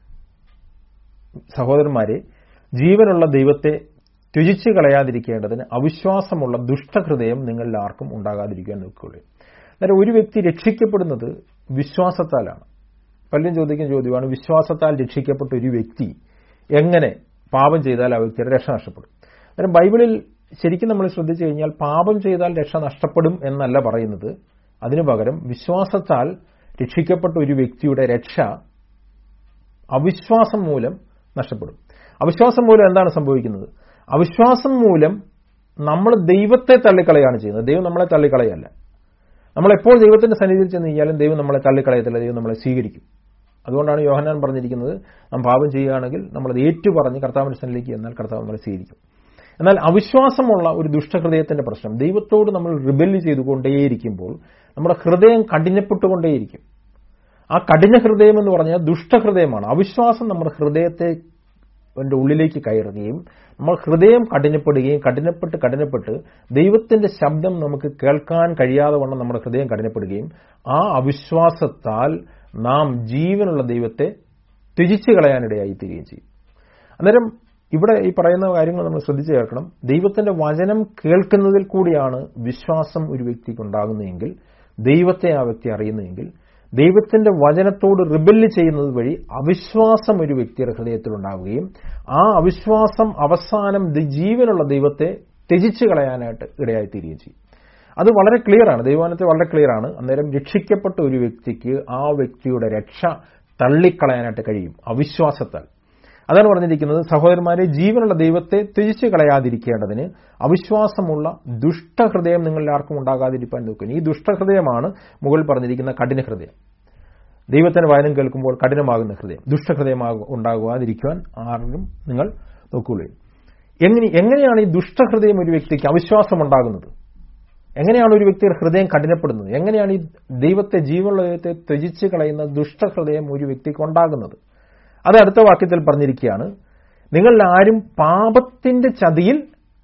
സഹോദരന്മാരെ ജീവനുള്ള ദൈവത്തെ ത്യജിച്ചു കളയാതിരിക്കേണ്ടതിന് അവിശ്വാസമുള്ള ദുഷ്ടഹൃദയം നിങ്ങളിൽ ആർക്കും ഉണ്ടാകാതിരിക്കാൻ നോക്കുകയുള്ളൂ അന്നേരം ഒരു വ്യക്തി രക്ഷിക്കപ്പെടുന്നത് വിശ്വാസത്താലാണ് പലരും ചോദിക്കുന്ന ചോദ്യമാണ് വിശ്വാസത്താൽ രക്ഷിക്കപ്പെട്ട ഒരു വ്യക്തി എങ്ങനെ പാപം ചെയ്താൽ ആ വ്യക്തിയുടെ രക്ഷ നഷ്ടപ്പെടും അന്നേരം ബൈബിളിൽ ശരിക്കും നമ്മൾ ശ്രദ്ധിച്ചു കഴിഞ്ഞാൽ പാപം ചെയ്താൽ രക്ഷ നഷ്ടപ്പെടും എന്നല്ല പറയുന്നത് അതിനു പകരം വിശ്വാസത്താൽ രക്ഷിക്കപ്പെട്ട ഒരു വ്യക്തിയുടെ രക്ഷ അവിശ്വാസം മൂലം നഷ്ടപ്പെടും അവിശ്വാസം മൂലം എന്താണ് സംഭവിക്കുന്നത് അവിശ്വാസം മൂലം നമ്മൾ ദൈവത്തെ തള്ളിക്കളയാണ് ചെയ്യുന്നത് ദൈവം നമ്മളെ തള്ളിക്കളയല്ല നമ്മളെപ്പോൾ ദൈവത്തിന്റെ സന്നിധിയിൽ ചെന്ന് കഴിഞ്ഞാലും ദൈവം നമ്മളെ തള്ളിക്കളയത്തില്ല ദൈവം നമ്മളെ സ്വീകരിക്കും അതുകൊണ്ടാണ് യോഹനാൻ പറഞ്ഞിരിക്കുന്നത് നാം പാപം ചെയ്യുകയാണെങ്കിൽ നമ്മളത് ഏറ്റു പറഞ്ഞ് കർത്താവിന്റെ സന്നിധിയിലേക്ക് എന്നാൽ കർത്താവ് നമ്മളെ സ്വീകരിക്കും എന്നാൽ അവിശ്വാസമുള്ള ഒരു ദുഷ്ടഹൃദയത്തിന്റെ പ്രശ്നം ദൈവത്തോട് നമ്മൾ റിബല് ചെയ്തുകൊണ്ടേയിരിക്കുമ്പോൾ നമ്മുടെ ഹൃദയം കഠിനപ്പെട്ടുകൊണ്ടേയിരിക്കും ആ കഠിന ഹൃദയം എന്ന് പറഞ്ഞാൽ ദുഷ്ടഹൃദയമാണ് അവിശ്വാസം നമ്മുടെ ഹൃദയത്തെ എൻ്റെ ഉള്ളിലേക്ക് കയറുകയും നമ്മൾ ഹൃദയം കഠിനപ്പെടുകയും കഠിനപ്പെട്ട് കഠിനപ്പെട്ട് ദൈവത്തിന്റെ ശബ്ദം നമുക്ക് കേൾക്കാൻ കഴിയാതെ വണ്ണം നമ്മുടെ ഹൃദയം കഠിനപ്പെടുകയും ആ അവിശ്വാസത്താൽ നാം ജീവനുള്ള ദൈവത്തെ ത്യജിച്ചു കളയാനിടയായി തീരുകയും ചെയ്യും അന്നേരം ഇവിടെ ഈ പറയുന്ന കാര്യങ്ങൾ നമ്മൾ ശ്രദ്ധിച്ചു കേൾക്കണം ദൈവത്തിന്റെ വചനം കേൾക്കുന്നതിൽ കൂടിയാണ് വിശ്വാസം ഒരു വ്യക്തിക്ക് ഉണ്ടാകുന്നതെങ്കിൽ ദൈവത്തെ ആ വ്യക്തി അറിയുന്നതെങ്കിൽ ദൈവത്തിന്റെ വചനത്തോട് റിബല്ല് ചെയ്യുന്നത് വഴി അവിശ്വാസം ഒരു വ്യക്തിയുടെ ഹൃദയത്തിൽ ഉണ്ടാവുകയും ആ അവിശ്വാസം അവസാനം ജീവനുള്ള ദൈവത്തെ ത്യജിച്ചു കളയാനായിട്ട് ഇടയായിത്തീരുകയും ചെയ്യും അത് വളരെ ക്ലിയർ ആണ് ദൈവവചനത്തിൽ വളരെ ക്ലിയർ ആണ് അന്നേരം രക്ഷിക്കപ്പെട്ട ഒരു വ്യക്തിക്ക് ആ വ്യക്തിയുടെ രക്ഷ തള്ളിക്കളയാനായിട്ട് കഴിയും അവിശ്വാസത്താൽ അതാണ് പറഞ്ഞിരിക്കുന്നത് സഹോദരന്മാരെ ജീവനുള്ള ദൈവത്തെ ത്യജിച്ചു കളയാതിരിക്കേണ്ടതിന് അവിശ്വാസമുള്ള ദുഷ്ടഹൃദയം നിങ്ങളിൽ ആർക്കും ഉണ്ടാകാതിരിക്കാൻ നോക്കുന്നു ഈ ദുഷ്ടഹൃദയമാണ് മുകളിൽ പറഞ്ഞിരിക്കുന്ന കഠിന ഹൃദയം ദൈവത്തിന്റെ വചനം കേൾക്കുമ്പോൾ കഠിനമാകുന്ന ഹൃദയം ദുഷ്ടഹൃദയം ഉണ്ടാകാതിരിക്കുവാൻ ആരും നിങ്ങൾ നോക്കുകയുള്ളൂ എങ്ങനെ എങ്ങനെയാണ് ഈ ദുഷ്ടഹൃദയം ഒരു വ്യക്തിക്ക് അവിശ്വാസം ഉണ്ടാകുന്നത് എങ്ങനെയാണ് ഒരു വ്യക്തിയുടെ ഹൃദയം കഠിനപ്പെടുന്നത് എങ്ങനെയാണ് ഈ ദൈവത്തെ ജീവനുള്ള ദൈവത്തെ ത്യജിച്ച് കളയുന്ന ദുഷ്ടഹൃദയം ഒരു വ്യക്തിക്ക് ഉണ്ടാകുന്നത് അത് അടുത്ത വാക്യത്തിൽ പറഞ്ഞിരിക്കുകയാണ് നിങ്ങളിൽ ആരും പാപത്തിന്റെ ചതിയിൽ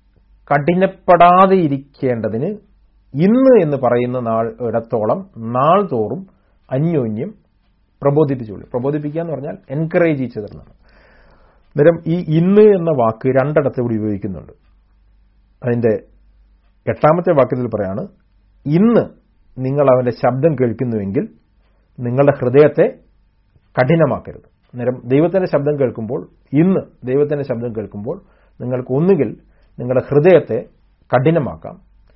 കഠിനപ്പെടാതെ ഇരിക്കേണ്ടതിന് ഇന്ന് എന്ന് പറയുന്ന നാൾ ഇടത്തോളം നാൾ തോറും അന്യോന്യം പ്രബോധിപ്പിച്ചുള്ളൂ പ്രബോധിപ്പിക്കുക എന്ന് പറഞ്ഞാൽ എൻകറേജ് ചെയ്തെന്നാണ് അന്നേരം ഈ ഇന്ന് എന്ന വാക്ക് രണ്ടിടത്ത് കൂടി ഉപയോഗിക്കുന്നുണ്ട് അതിന്റെ എട്ടാമത്തെ വാക്യത്തിൽ പറയാണ് ഇന്ന് നിങ്ങൾ അവന്റെ ശബ്ദം കേൾക്കുന്നുവെങ്കിൽ നിങ്ങളുടെ ഹൃദയത്തെ കഠിനമാക്കരുത് അന്നേരം ദൈവത്തിന്റെ ശബ്ദം കേൾക്കുമ്പോൾ ഇന്ന് ദൈവത്തിന്റെ ശബ്ദം കേൾക്കുമ്പോൾ നിങ്ങൾക്ക് ഒന്നുകിൽ നിങ്ങളുടെ ഹൃദയത്തെ കഠിനമാക്കാം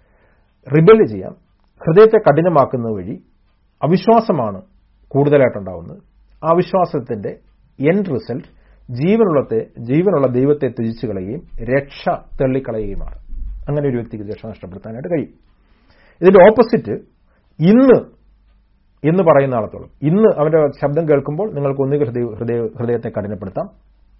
റിബല് ചെയ്യാം ഹൃദയത്തെ കഠിനമാക്കുന്ന വഴി അവിശ്വാസമാണ് കൂടുതലായിട്ടുണ്ടാവുന്നത് ആ വിശ്വാസത്തിന്റെ എൻഡ് റിസൾട്ട് ജീവനുള്ളത്തെ ജീവനുള്ള ദൈവത്തെ ത്യജിച്ചു കളയുകയും രക്ഷ തള്ളിക്കളയുകയുമാണ് അങ്ങനെ ഒരു വ്യക്തിക്ക് രക്ഷ നഷ്ടപ്പെടുത്താനായിട്ട് കഴിയും ഇതിന്റെ ഓപ്പോസിറ്റ് ഇന്ന് എന്ന് പറയുന്ന ആളത്തോളം ഇന്ന് അവന്റെ ശബ്ദം കേൾക്കുമ്പോൾ നിങ്ങൾക്ക് ഒന്നുകിൽ ഹൃദയ ഹൃദയത്തെ കഠിനപ്പെടുത്താം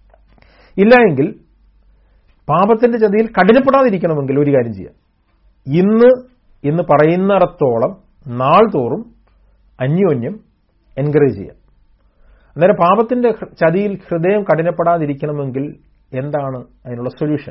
ഇല്ല എങ്കിൽ പാപത്തിന്റെ ചതിയിൽ കഠിനപ്പെടാതിരിക്കണമെങ്കിൽ ഒരു കാര്യം ചെയ്യാം ഇന്ന് എന്ന് പറയുന്നിടത്തോളം നാൾ തോറും അന്യോന്യം എൻകറേജ് ചെയ്യാം അന്നേരം പാപത്തിന്റെ ചതിയിൽ ഹൃദയം കഠിനപ്പെടാതിരിക്കണമെങ്കിൽ എന്താണ് അതിനുള്ള സൊല്യൂഷൻ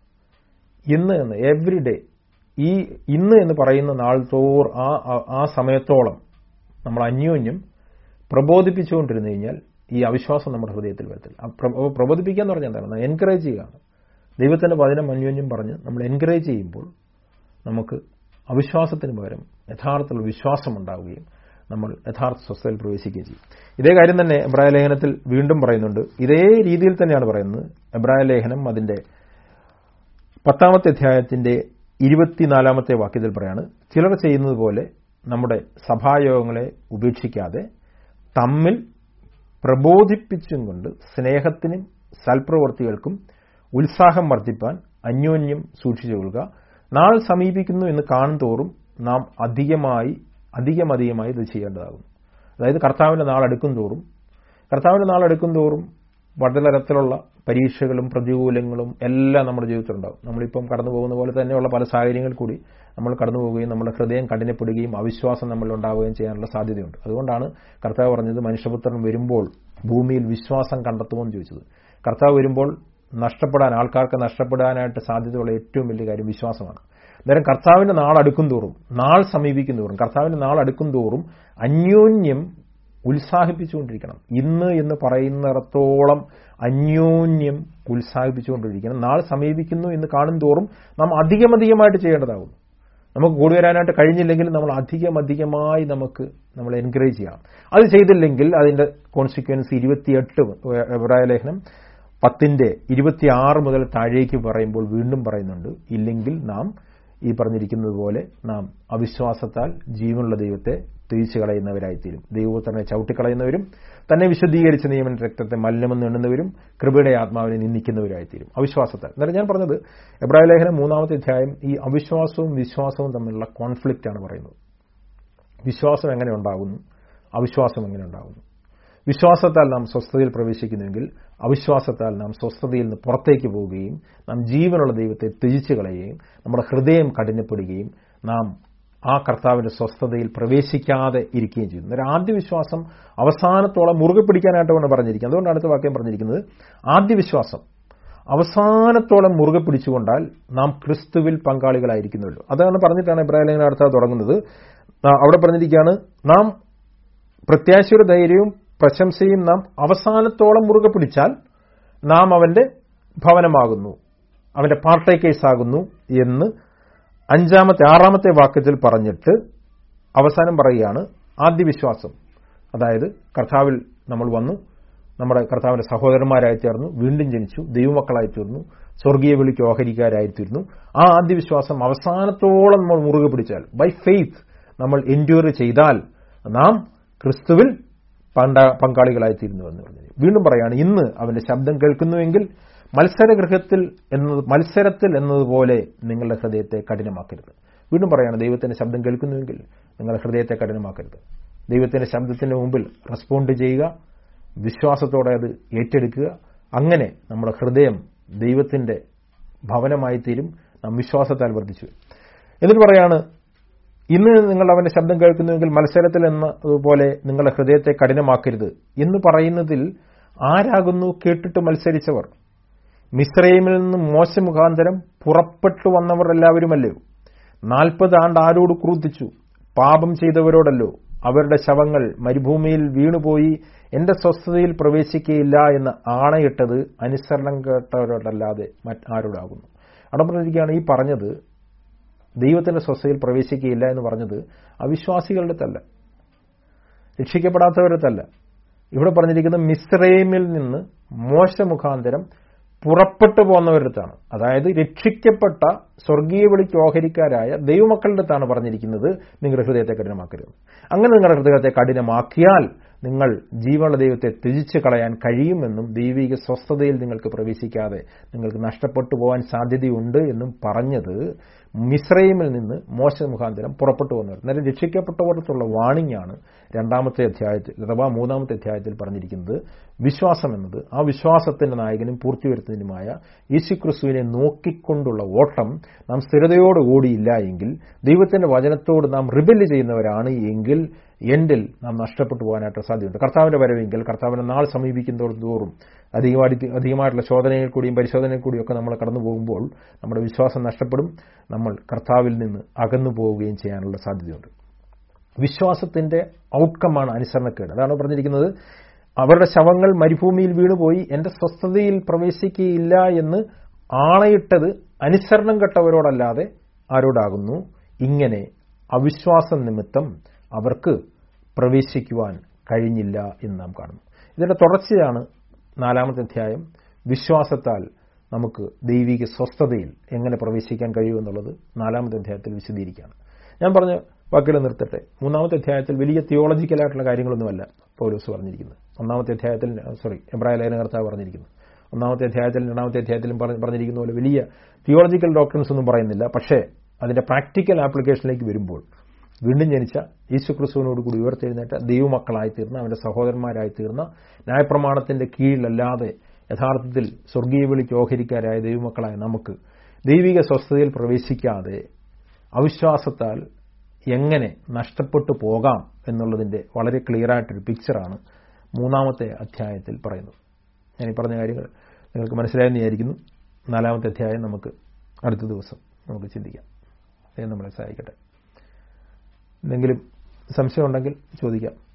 ഇന്ന് എന്ന് എവ്രി ഡേ ഈ ഇന്ന് എന്ന് പറയുന്ന നാൾ തോർ ആ ആ സമയത്തോളം നമ്മൾ അന്യോന്യം പ്രബോധിപ്പിച്ചുകൊണ്ടിരുന്നു കഴിഞ്ഞാൽ ഈ അവിശ്വാസം നമ്മുടെ ഹൃദയത്തിൽ വരത്തില്ല പ്രബോധിപ്പിക്കുക എന്ന് പറഞ്ഞാൽ എന്താണ് എൻകറേജ് ചെയ്യുകയാണ് ദൈവത്തിന്റെ വചനം അന്യോന്യം പറഞ്ഞ് നമ്മൾ എൻകറേജ് ചെയ്യുമ്പോൾ നമുക്ക് അവിശ്വാസത്തിന് പകരം യഥാർത്ഥത്തിലുള്ള വിശ്വാസം ഉണ്ടാവുകയും നമ്മൾ യഥാർത്ഥ സ്വസ്ഥതയിൽ പ്രവേശിക്കുകയും ചെയ്യും ഇതേ കാര്യം തന്നെ എബ്രായ ലേഖനത്തിൽ വീണ്ടും പറയുന്നുണ്ട് ഇതേ രീതിയിൽ തന്നെയാണ് പറയുന്നത് എബ്രായ ലേഖനം അതിന്റെ പത്താമത്തെ അധ്യായത്തിന്റെ ഇരുപത്തിനാലാമത്തെ വാക്യത്തിൽ പറയാണ് ചിലർ ചെയ്യുന്നത് പോലെ നമ്മുടെ സഭായോഗങ്ങളെ ഉപേക്ഷിക്കാതെ തമ്മിൽ പ്രബോധിപ്പിച്ചും കൊണ്ട് സ്നേഹത്തിനും സൽപ്രവർത്തികൾക്കും ഉത്സാഹം വർദ്ധിപ്പാൻ അന്യോന്യം സൂക്ഷിച്ചു കൊള്ളുക നാൾ സമീപിക്കുന്നു എന്ന് കാണുന്തോറും നാം അധികമായി അധികമധികമായി ഇത് ചെയ്യേണ്ടതാകുന്നു അതായത് കർത്താവിന്റെ നാൾ അടുക്കും തോറും കർത്താവിന്റെ നാൾ അടുക്കും തോറും വളരെ തരത്തിലുള്ള പരീക്ഷകളും പ്രതികൂലങ്ങളും എല്ലാം നമ്മുടെ ജീവിതത്തിലുണ്ടാവും നമ്മളിപ്പം കടന്നു പോകുന്ന പോലെ തന്നെയുള്ള പല സാഹചര്യങ്ങൾ കൂടി നമ്മൾ കടന്നു പോവുകയും നമ്മുടെ ഹൃദയം കഠിനപ്പെടുകയും അവിശ്വാസം നമ്മളിൽ ഉണ്ടാവുകയും ചെയ്യാനുള്ള സാധ്യതയുണ്ട് അതുകൊണ്ടാണ് കർത്താവ് പറഞ്ഞത് മനുഷ്യപുത്രൻ വരുമ്പോൾ ഭൂമിയിൽ വിശ്വാസം കണ്ടെത്തുമെന്ന് ചോദിച്ചത് കർത്താവ് വരുമ്പോൾ നഷ്ടപ്പെടാൻ ആൾക്കാർക്ക് നഷ്ടപ്പെടാനായിട്ട് സാധ്യതയുള്ള ഏറ്റവും വലിയ കാര്യം വിശ്വാസമാണ് അന്നേരം കർത്താവിന്റെ നാൾ അടുക്കും തോറും നാൾ സമീപിക്കും തോറും കർത്താവിന്റെ നാൾ അടുക്കും തോറും അന്യോന്യം ഉത്സാഹിപ്പിച്ചുകൊണ്ടിരിക്കണം ഇന്ന് എന്ന് പറയുന്നിടത്തോളം അന്യോന്യം ഉത്സാഹിപ്പിച്ചുകൊണ്ടിരിക്കണം നാൾ സമീപിക്കുന്നു എന്ന് കാണും തോറും നാം അധികമധികമായിട്ട് ചെയ്യേണ്ടതാകുന്നു നമുക്ക് കൂടി വരാനായിട്ട് കഴിഞ്ഞില്ലെങ്കിൽ നമ്മൾ അധികം അധികമായി നമുക്ക് നമ്മൾ എൻകറേജ് ചെയ്യണം അത് ചെയ്തില്ലെങ്കിൽ അതിന്റെ കോൺസിക്വൻസ് ഇരുപത്തിയെട്ട് എബ്രായ ലേഖനം പത്തിന്റെ ഇരുപത്തിയാറ് മുതൽ താഴേക്ക് പറയുമ്പോൾ വീണ്ടും പറയുന്നുണ്ട് ഇല്ലെങ്കിൽ നാം ഈ പറഞ്ഞിരിക്കുന്നത് പോലെ നാം അവിശ്വാസത്താൽ ജീവനുള്ള ദൈവത്തെ തിരിച്ചു കളയുന്നവരായിത്തീരും ദൈവപുത്രനെ ചവിട്ടിക്കളയുന്നവരും തന്നെ വിശദീകരിച്ച നിയമന രക്തത്തെ മലിനമെന്ന് എണ്ണുന്നവരും കൃപയുടെ ആത്മാവിനെ നിന്ദിക്കുന്നവരായിത്തീരും അവിശ്വാസത്താൽ എന്നാലും ഞാൻ പറഞ്ഞത് എബ്രാഹിം ലേഖനം മൂന്നാമത്തെ അധ്യായം ഈ അവിശ്വാസവും വിശ്വാസവും തമ്മിലുള്ള കോൺഫ്ലിക്റ്റ് ആണ് പറയുന്നത് വിശ്വാസം എങ്ങനെ ഉണ്ടാകുന്നു അവിശ്വാസം എങ്ങനെ ഉണ്ടാകുന്നു വിശ്വാസത്താൽ നാം സ്വസ്ഥതയിൽ പ്രവേശിക്കുന്നുവെങ്കിൽ അവിശ്വാസത്താൽ നാം സ്വസ്ഥതയിൽ നിന്ന് പുറത്തേക്ക് പോവുകയും നാം ജീവനുള്ള ദൈവത്തെ ത്യജിച്ചു കളയുകയും നമ്മുടെ ഹൃദയം കഠിനപ്പെടുകയും നാം ആ കർത്താവിന്റെ സ്വസ്ഥതയിൽ പ്രവേശിക്കാതെ ഇരിക്കുകയും ചെയ്യുന്നു ഒരു ആദ്യ വിശ്വാസം അവസാനത്തോളം മുറുകെ പിടിക്കാനായിട്ടാണ് പറഞ്ഞിരിക്കുന്നത് അതുകൊണ്ട് അടുത്ത വാക്യം പറഞ്ഞിരിക്കുന്നത് ആദ്യ വിശ്വാസം അവസാനത്തോളം മുറുകെ പിടിച്ചുകൊണ്ടാൽ നാം ക്രിസ്തുവിൽ പങ്കാളികളായിരിക്കുന്നുള്ളൂ അതാണ് പറഞ്ഞിട്ടാണ് ഇബ്രാഹിം അടുത്ത തുടങ്ങുന്നത് അവിടെ പറഞ്ഞിരിക്കുകയാണ് നാം പ്രത്യാശയുടെ ധൈര്യവും പ്രശംസയും നാം അവസാനത്തോളം മുറുകെ പിടിച്ചാൽ നാം അവന്റെ ഭവനമാകുന്നു അവന്റെ പാർട്ടേക്കേഴ്സ് ആകുന്നു എന്ന് അഞ്ചാമത്തെ ആറാമത്തെ വാക്യത്തിൽ പറഞ്ഞിട്ട് അവസാനം പറയുകയാണ് ആദ്യ വിശ്വാസം അതായത് കർത്താവിൽ നമ്മൾ വന്നു നമ്മുടെ കർത്താവിന്റെ സഹോദരന്മാരായി തീർന്നു വീണ്ടും ജനിച്ചു ദൈവമക്കളായി തീർന്നു സ്വർഗീയ വിളിക്ക് ഓഹരിക്കാരായി തീർന്നു ആ ആദ്യ വിശ്വാസം അവസാനത്തോളം നമ്മൾ മുറുകെ പിടിച്ചാൽ ബൈ ഫെയ്ത്ത് നമ്മൾ എൻഡ്യൂർ ചെയ്താൽ നാം ക്രിസ്തുവിൽ പങ്കാളികളായി തീരുന്നു എന്ന് പറഞ്ഞു വീണ്ടും പറയാണ് ഇന്ന് അവന്റെ ശബ്ദം കേൾക്കുന്നുവെങ്കിൽ മത്സരഗൃഹത്തിൽ എന്നത് മത്സരത്തിൽ എന്നതുപോലെ നിങ്ങളുടെ ഹൃദയത്തെ കഠിനമാക്കരുത് വീണ്ടും പറയാണ് ദൈവത്തിന്റെ ശബ്ദം കേൾക്കുന്നുവെങ്കിൽ നിങ്ങളുടെ ഹൃദയത്തെ കഠിനമാക്കരുത് ദൈവത്തിന്റെ ശബ്ദത്തിന്റെ മുമ്പിൽ റെസ്പോണ്ട് ചെയ്യുക വിശ്വാസത്തോടെ അത് ഏറ്റെടുക്കുക അങ്ങനെ നമ്മുടെ ഹൃദയം ദൈവത്തിന്റെ ഭവനമായി തീരും നാം വിശ്വാസത്താൽ വർദ്ധിച്ചു എന്നിട്ട് പറയാണ് ഇന്ന് നിങ്ങൾ അവന്റെ ശബ്ദം കേൾക്കുന്നുവെങ്കിൽ മത്സരത്തിൽ എന്നതുപോലെ നിങ്ങളുടെ ഹൃദയത്തെ കഠിനമാക്കരുത് എന്ന് പറയുന്നതിൽ ആരാകുന്നു കേട്ടിട്ട് മത്സരിച്ചവർ മിശ്രൈമിൽ നിന്ന് മോശ മുഖാന്തരം പുറപ്പെട്ടു വന്നവർ എല്ലാവരുമല്ലോ നാൽപ്പത് ആണ്ട് ആരോട് ക്രൂത്തിച്ചു പാപം ചെയ്തവരോടല്ലോ അവരുടെ ശവങ്ങൾ മരുഭൂമിയിൽ വീണുപോയി എന്റെ സ്വസ്ഥതയിൽ പ്രവേശിക്കുകയില്ല എന്ന് ആണയിട്ടത് അനുസരണം കേട്ടവരോടല്ലാതെ മറ്റാരോടാകുന്നു അവിടെ പറഞ്ഞിരിക്കുകയാണ് ഈ പറഞ്ഞത് ദൈവത്തിന്റെ സ്വസ്ഥതയിൽ പ്രവേശിക്കുകയില്ല എന്ന് പറഞ്ഞത് അവിശ്വാസികളുടെ തല്ല രക്ഷിക്കപ്പെടാത്തവരത്തല്ല ഇവിടെ പറഞ്ഞിരിക്കുന്നത് മിസ്രൈമിൽ നിന്ന് മോശ മുഖാന്തരം പുറപ്പെട്ടു പോകുന്നവരടുത്താണ് അതായത് രക്ഷിക്കപ്പെട്ട സ്വർഗീയ വിളിക്ക് ഓഹരിക്കാരായ ദൈവമക്കളുടെ അടുത്താണ് പറഞ്ഞിരിക്കുന്നത് നിങ്ങളുടെ ഹൃദയത്തെ കഠിനമാക്കരുത് അങ്ങനെ നിങ്ങളുടെ ഹൃദയത്തെ കഠിനമാക്കിയാൽ നിങ്ങൾ ജീവനുള്ള ദൈവത്തെ ത്യജിച്ചു കളയാൻ കഴിയുമെന്നും ദൈവിക സ്വസ്ഥതയിൽ നിങ്ങൾക്ക് പ്രവേശിക്കാതെ നിങ്ങൾക്ക് നഷ്ടപ്പെട്ടു പോകാൻ സാധ്യതയുണ്ട് എന്നും പറഞ്ഞത് മിശ്രൈമിൽ നിന്ന് മോശ മുഖാന്തരം പുറപ്പെട്ടു വന്നവർ നേരെ രക്ഷിക്കപ്പെട്ടവർക്കുള്ള വാണിംഗ് ആണ് രണ്ടാമത്തെ അധ്യായത്തിൽ അഥവാ മൂന്നാമത്തെ അധ്യായത്തിൽ പറഞ്ഞിരിക്കുന്നത് വിശ്വാസം എന്നത് ആ വിശ്വാസത്തിന്റെ നായകനും പൂർത്തിവരുത്തുന്നതിനുമായ യേശുക്രിസ്തുവിനെ നോക്കിക്കൊണ്ടുള്ള ഓട്ടം നാം സ്ഥിരതയോട് ഓടിയില്ല എങ്കിൽ ദൈവത്തിന്റെ വചനത്തോട് നാം റിബല് ചെയ്യുന്നവരാണ് എങ്കിൽ എൻഡിൽ നാം നഷ്ടപ്പെട്ടു പോകാനായിട്ട് സാധ്യതയുണ്ട് കർത്താവിന്റെ വരവെങ്കിൽ കർത്താവിന്റെ നാൾ സമീപിക്കുന്നതോറും അധികമായിട്ട് അധികമായിട്ടുള്ള ശോധനയിൽ കൂടിയും പരിശോധനയിൽ കൂടിയും ഒക്കെ നമ്മൾ കടന്നു പോകുമ്പോൾ നമ്മുടെ വിശ്വാസം നഷ്ടപ്പെടും നമ്മൾ കർത്താവിൽ നിന്ന് അകന്നു പോവുകയും ചെയ്യാനുള്ള സാധ്യതയുണ്ട് വിശ്വാസത്തിന്റെ ഔട്ട്കമാണ് അനുസരണക്കേട് അതാണ് പറഞ്ഞിരിക്കുന്നത് അവരുടെ ശവങ്ങൾ മരുഭൂമിയിൽ വീണുപോയി എന്റെ സ്വസ്ഥതയിൽ പ്രവേശിക്കുകയില്ല എന്ന് ആണയിട്ടത് അനുസരണം കെട്ടവരോടല്ലാതെ ആരോടാകുന്നു ഇങ്ങനെ അവിശ്വാസം നിമിത്തം അവർക്ക് പ്രവേശിക്കുവാൻ കഴിഞ്ഞില്ല എന്ന് നാം കാണുന്നു ഇതിന്റെ തുടർച്ചയാണ് നാലാമത്തെ അധ്യായം വിശ്വാസത്താൽ നമുക്ക് ദൈവിക സ്വസ്ഥതയിൽ എങ്ങനെ പ്രവേശിക്കാൻ കഴിയുമെന്നുള്ളത് നാലാമത്തെ അധ്യായത്തിൽ വിശദീകരിക്കുകയാണ് ഞാൻ പറഞ്ഞ വാക്കുകൾ നിർത്തട്ടെ മൂന്നാമത്തെ അധ്യായത്തിൽ വലിയ തിയോളജിക്കലായിട്ടുള്ള കാര്യങ്ങളൊന്നുമല്ല പൗലോസ് പറഞ്ഞിരിക്കുന്നത് ഒന്നാമത്തെ അധ്യായത്തിൽ സോറി എബ്രായ ലേഖനകർത്താവ് പറഞ്ഞിരിക്കുന്നത് ഒന്നാമത്തെ അധ്യായത്തിലും രണ്ടാമത്തെ അധ്യായത്തിലും പറഞ്ഞിരിക്കുന്ന പോലെ വലിയ തിയോളജിക്കൽ ഡോക്ടറിൻസ് ഒന്നും പറയുന്നില്ല പക്ഷേ അതിന്റെ പ്രാക്ടിക്കൽ ആപ്ലിക്കേഷനിലേക്ക് വരുമ്പോൾ വീണ്ടും ജനിച്ച യേശുക്രിസ്തുവിനോട് കൂടി ഉയർത്തെഴുന്നേറ്റ ദൈവമക്കളായി തീർന്ന അവന്റെ സഹോദരന്മാരായി തീർന്ന ന്യായപ്രമാണത്തിന്റെ കീഴിലല്ലാതെ യഥാർത്ഥത്തിൽ സ്വർഗീയ വിളിക്ക് ഓഹരിക്കാരായ ദൈവമക്കളായ നമുക്ക് ദൈവിക സ്വസ്ഥതയിൽ പ്രവേശിക്കാതെ അവിശ്വാസത്താൽ എങ്ങനെ നഷ്ടപ്പെട്ടു പോകാം എന്നുള്ളതിന്റെ വളരെ ക്ലിയറായിട്ടൊരു പിക്ചറാണ് മൂന്നാമത്തെ അധ്യായത്തിൽ പറയുന്നത് ഞാൻ ഈ പറഞ്ഞ കാര്യങ്ങൾ നിങ്ങൾക്ക് മനസ്സിലായെന്ന് വിചാരിക്കുന്നു നാലാമത്തെ അധ്യായം നമുക്ക് അടുത്ത ദിവസം നമുക്ക് ചിന്തിക്കാം ദൈവം നമ്മളെ സഹായിക്കട്ടെ എന്തെങ്കിലും സംശയമുണ്ടെങ്കിൽ ചോദിക്കാം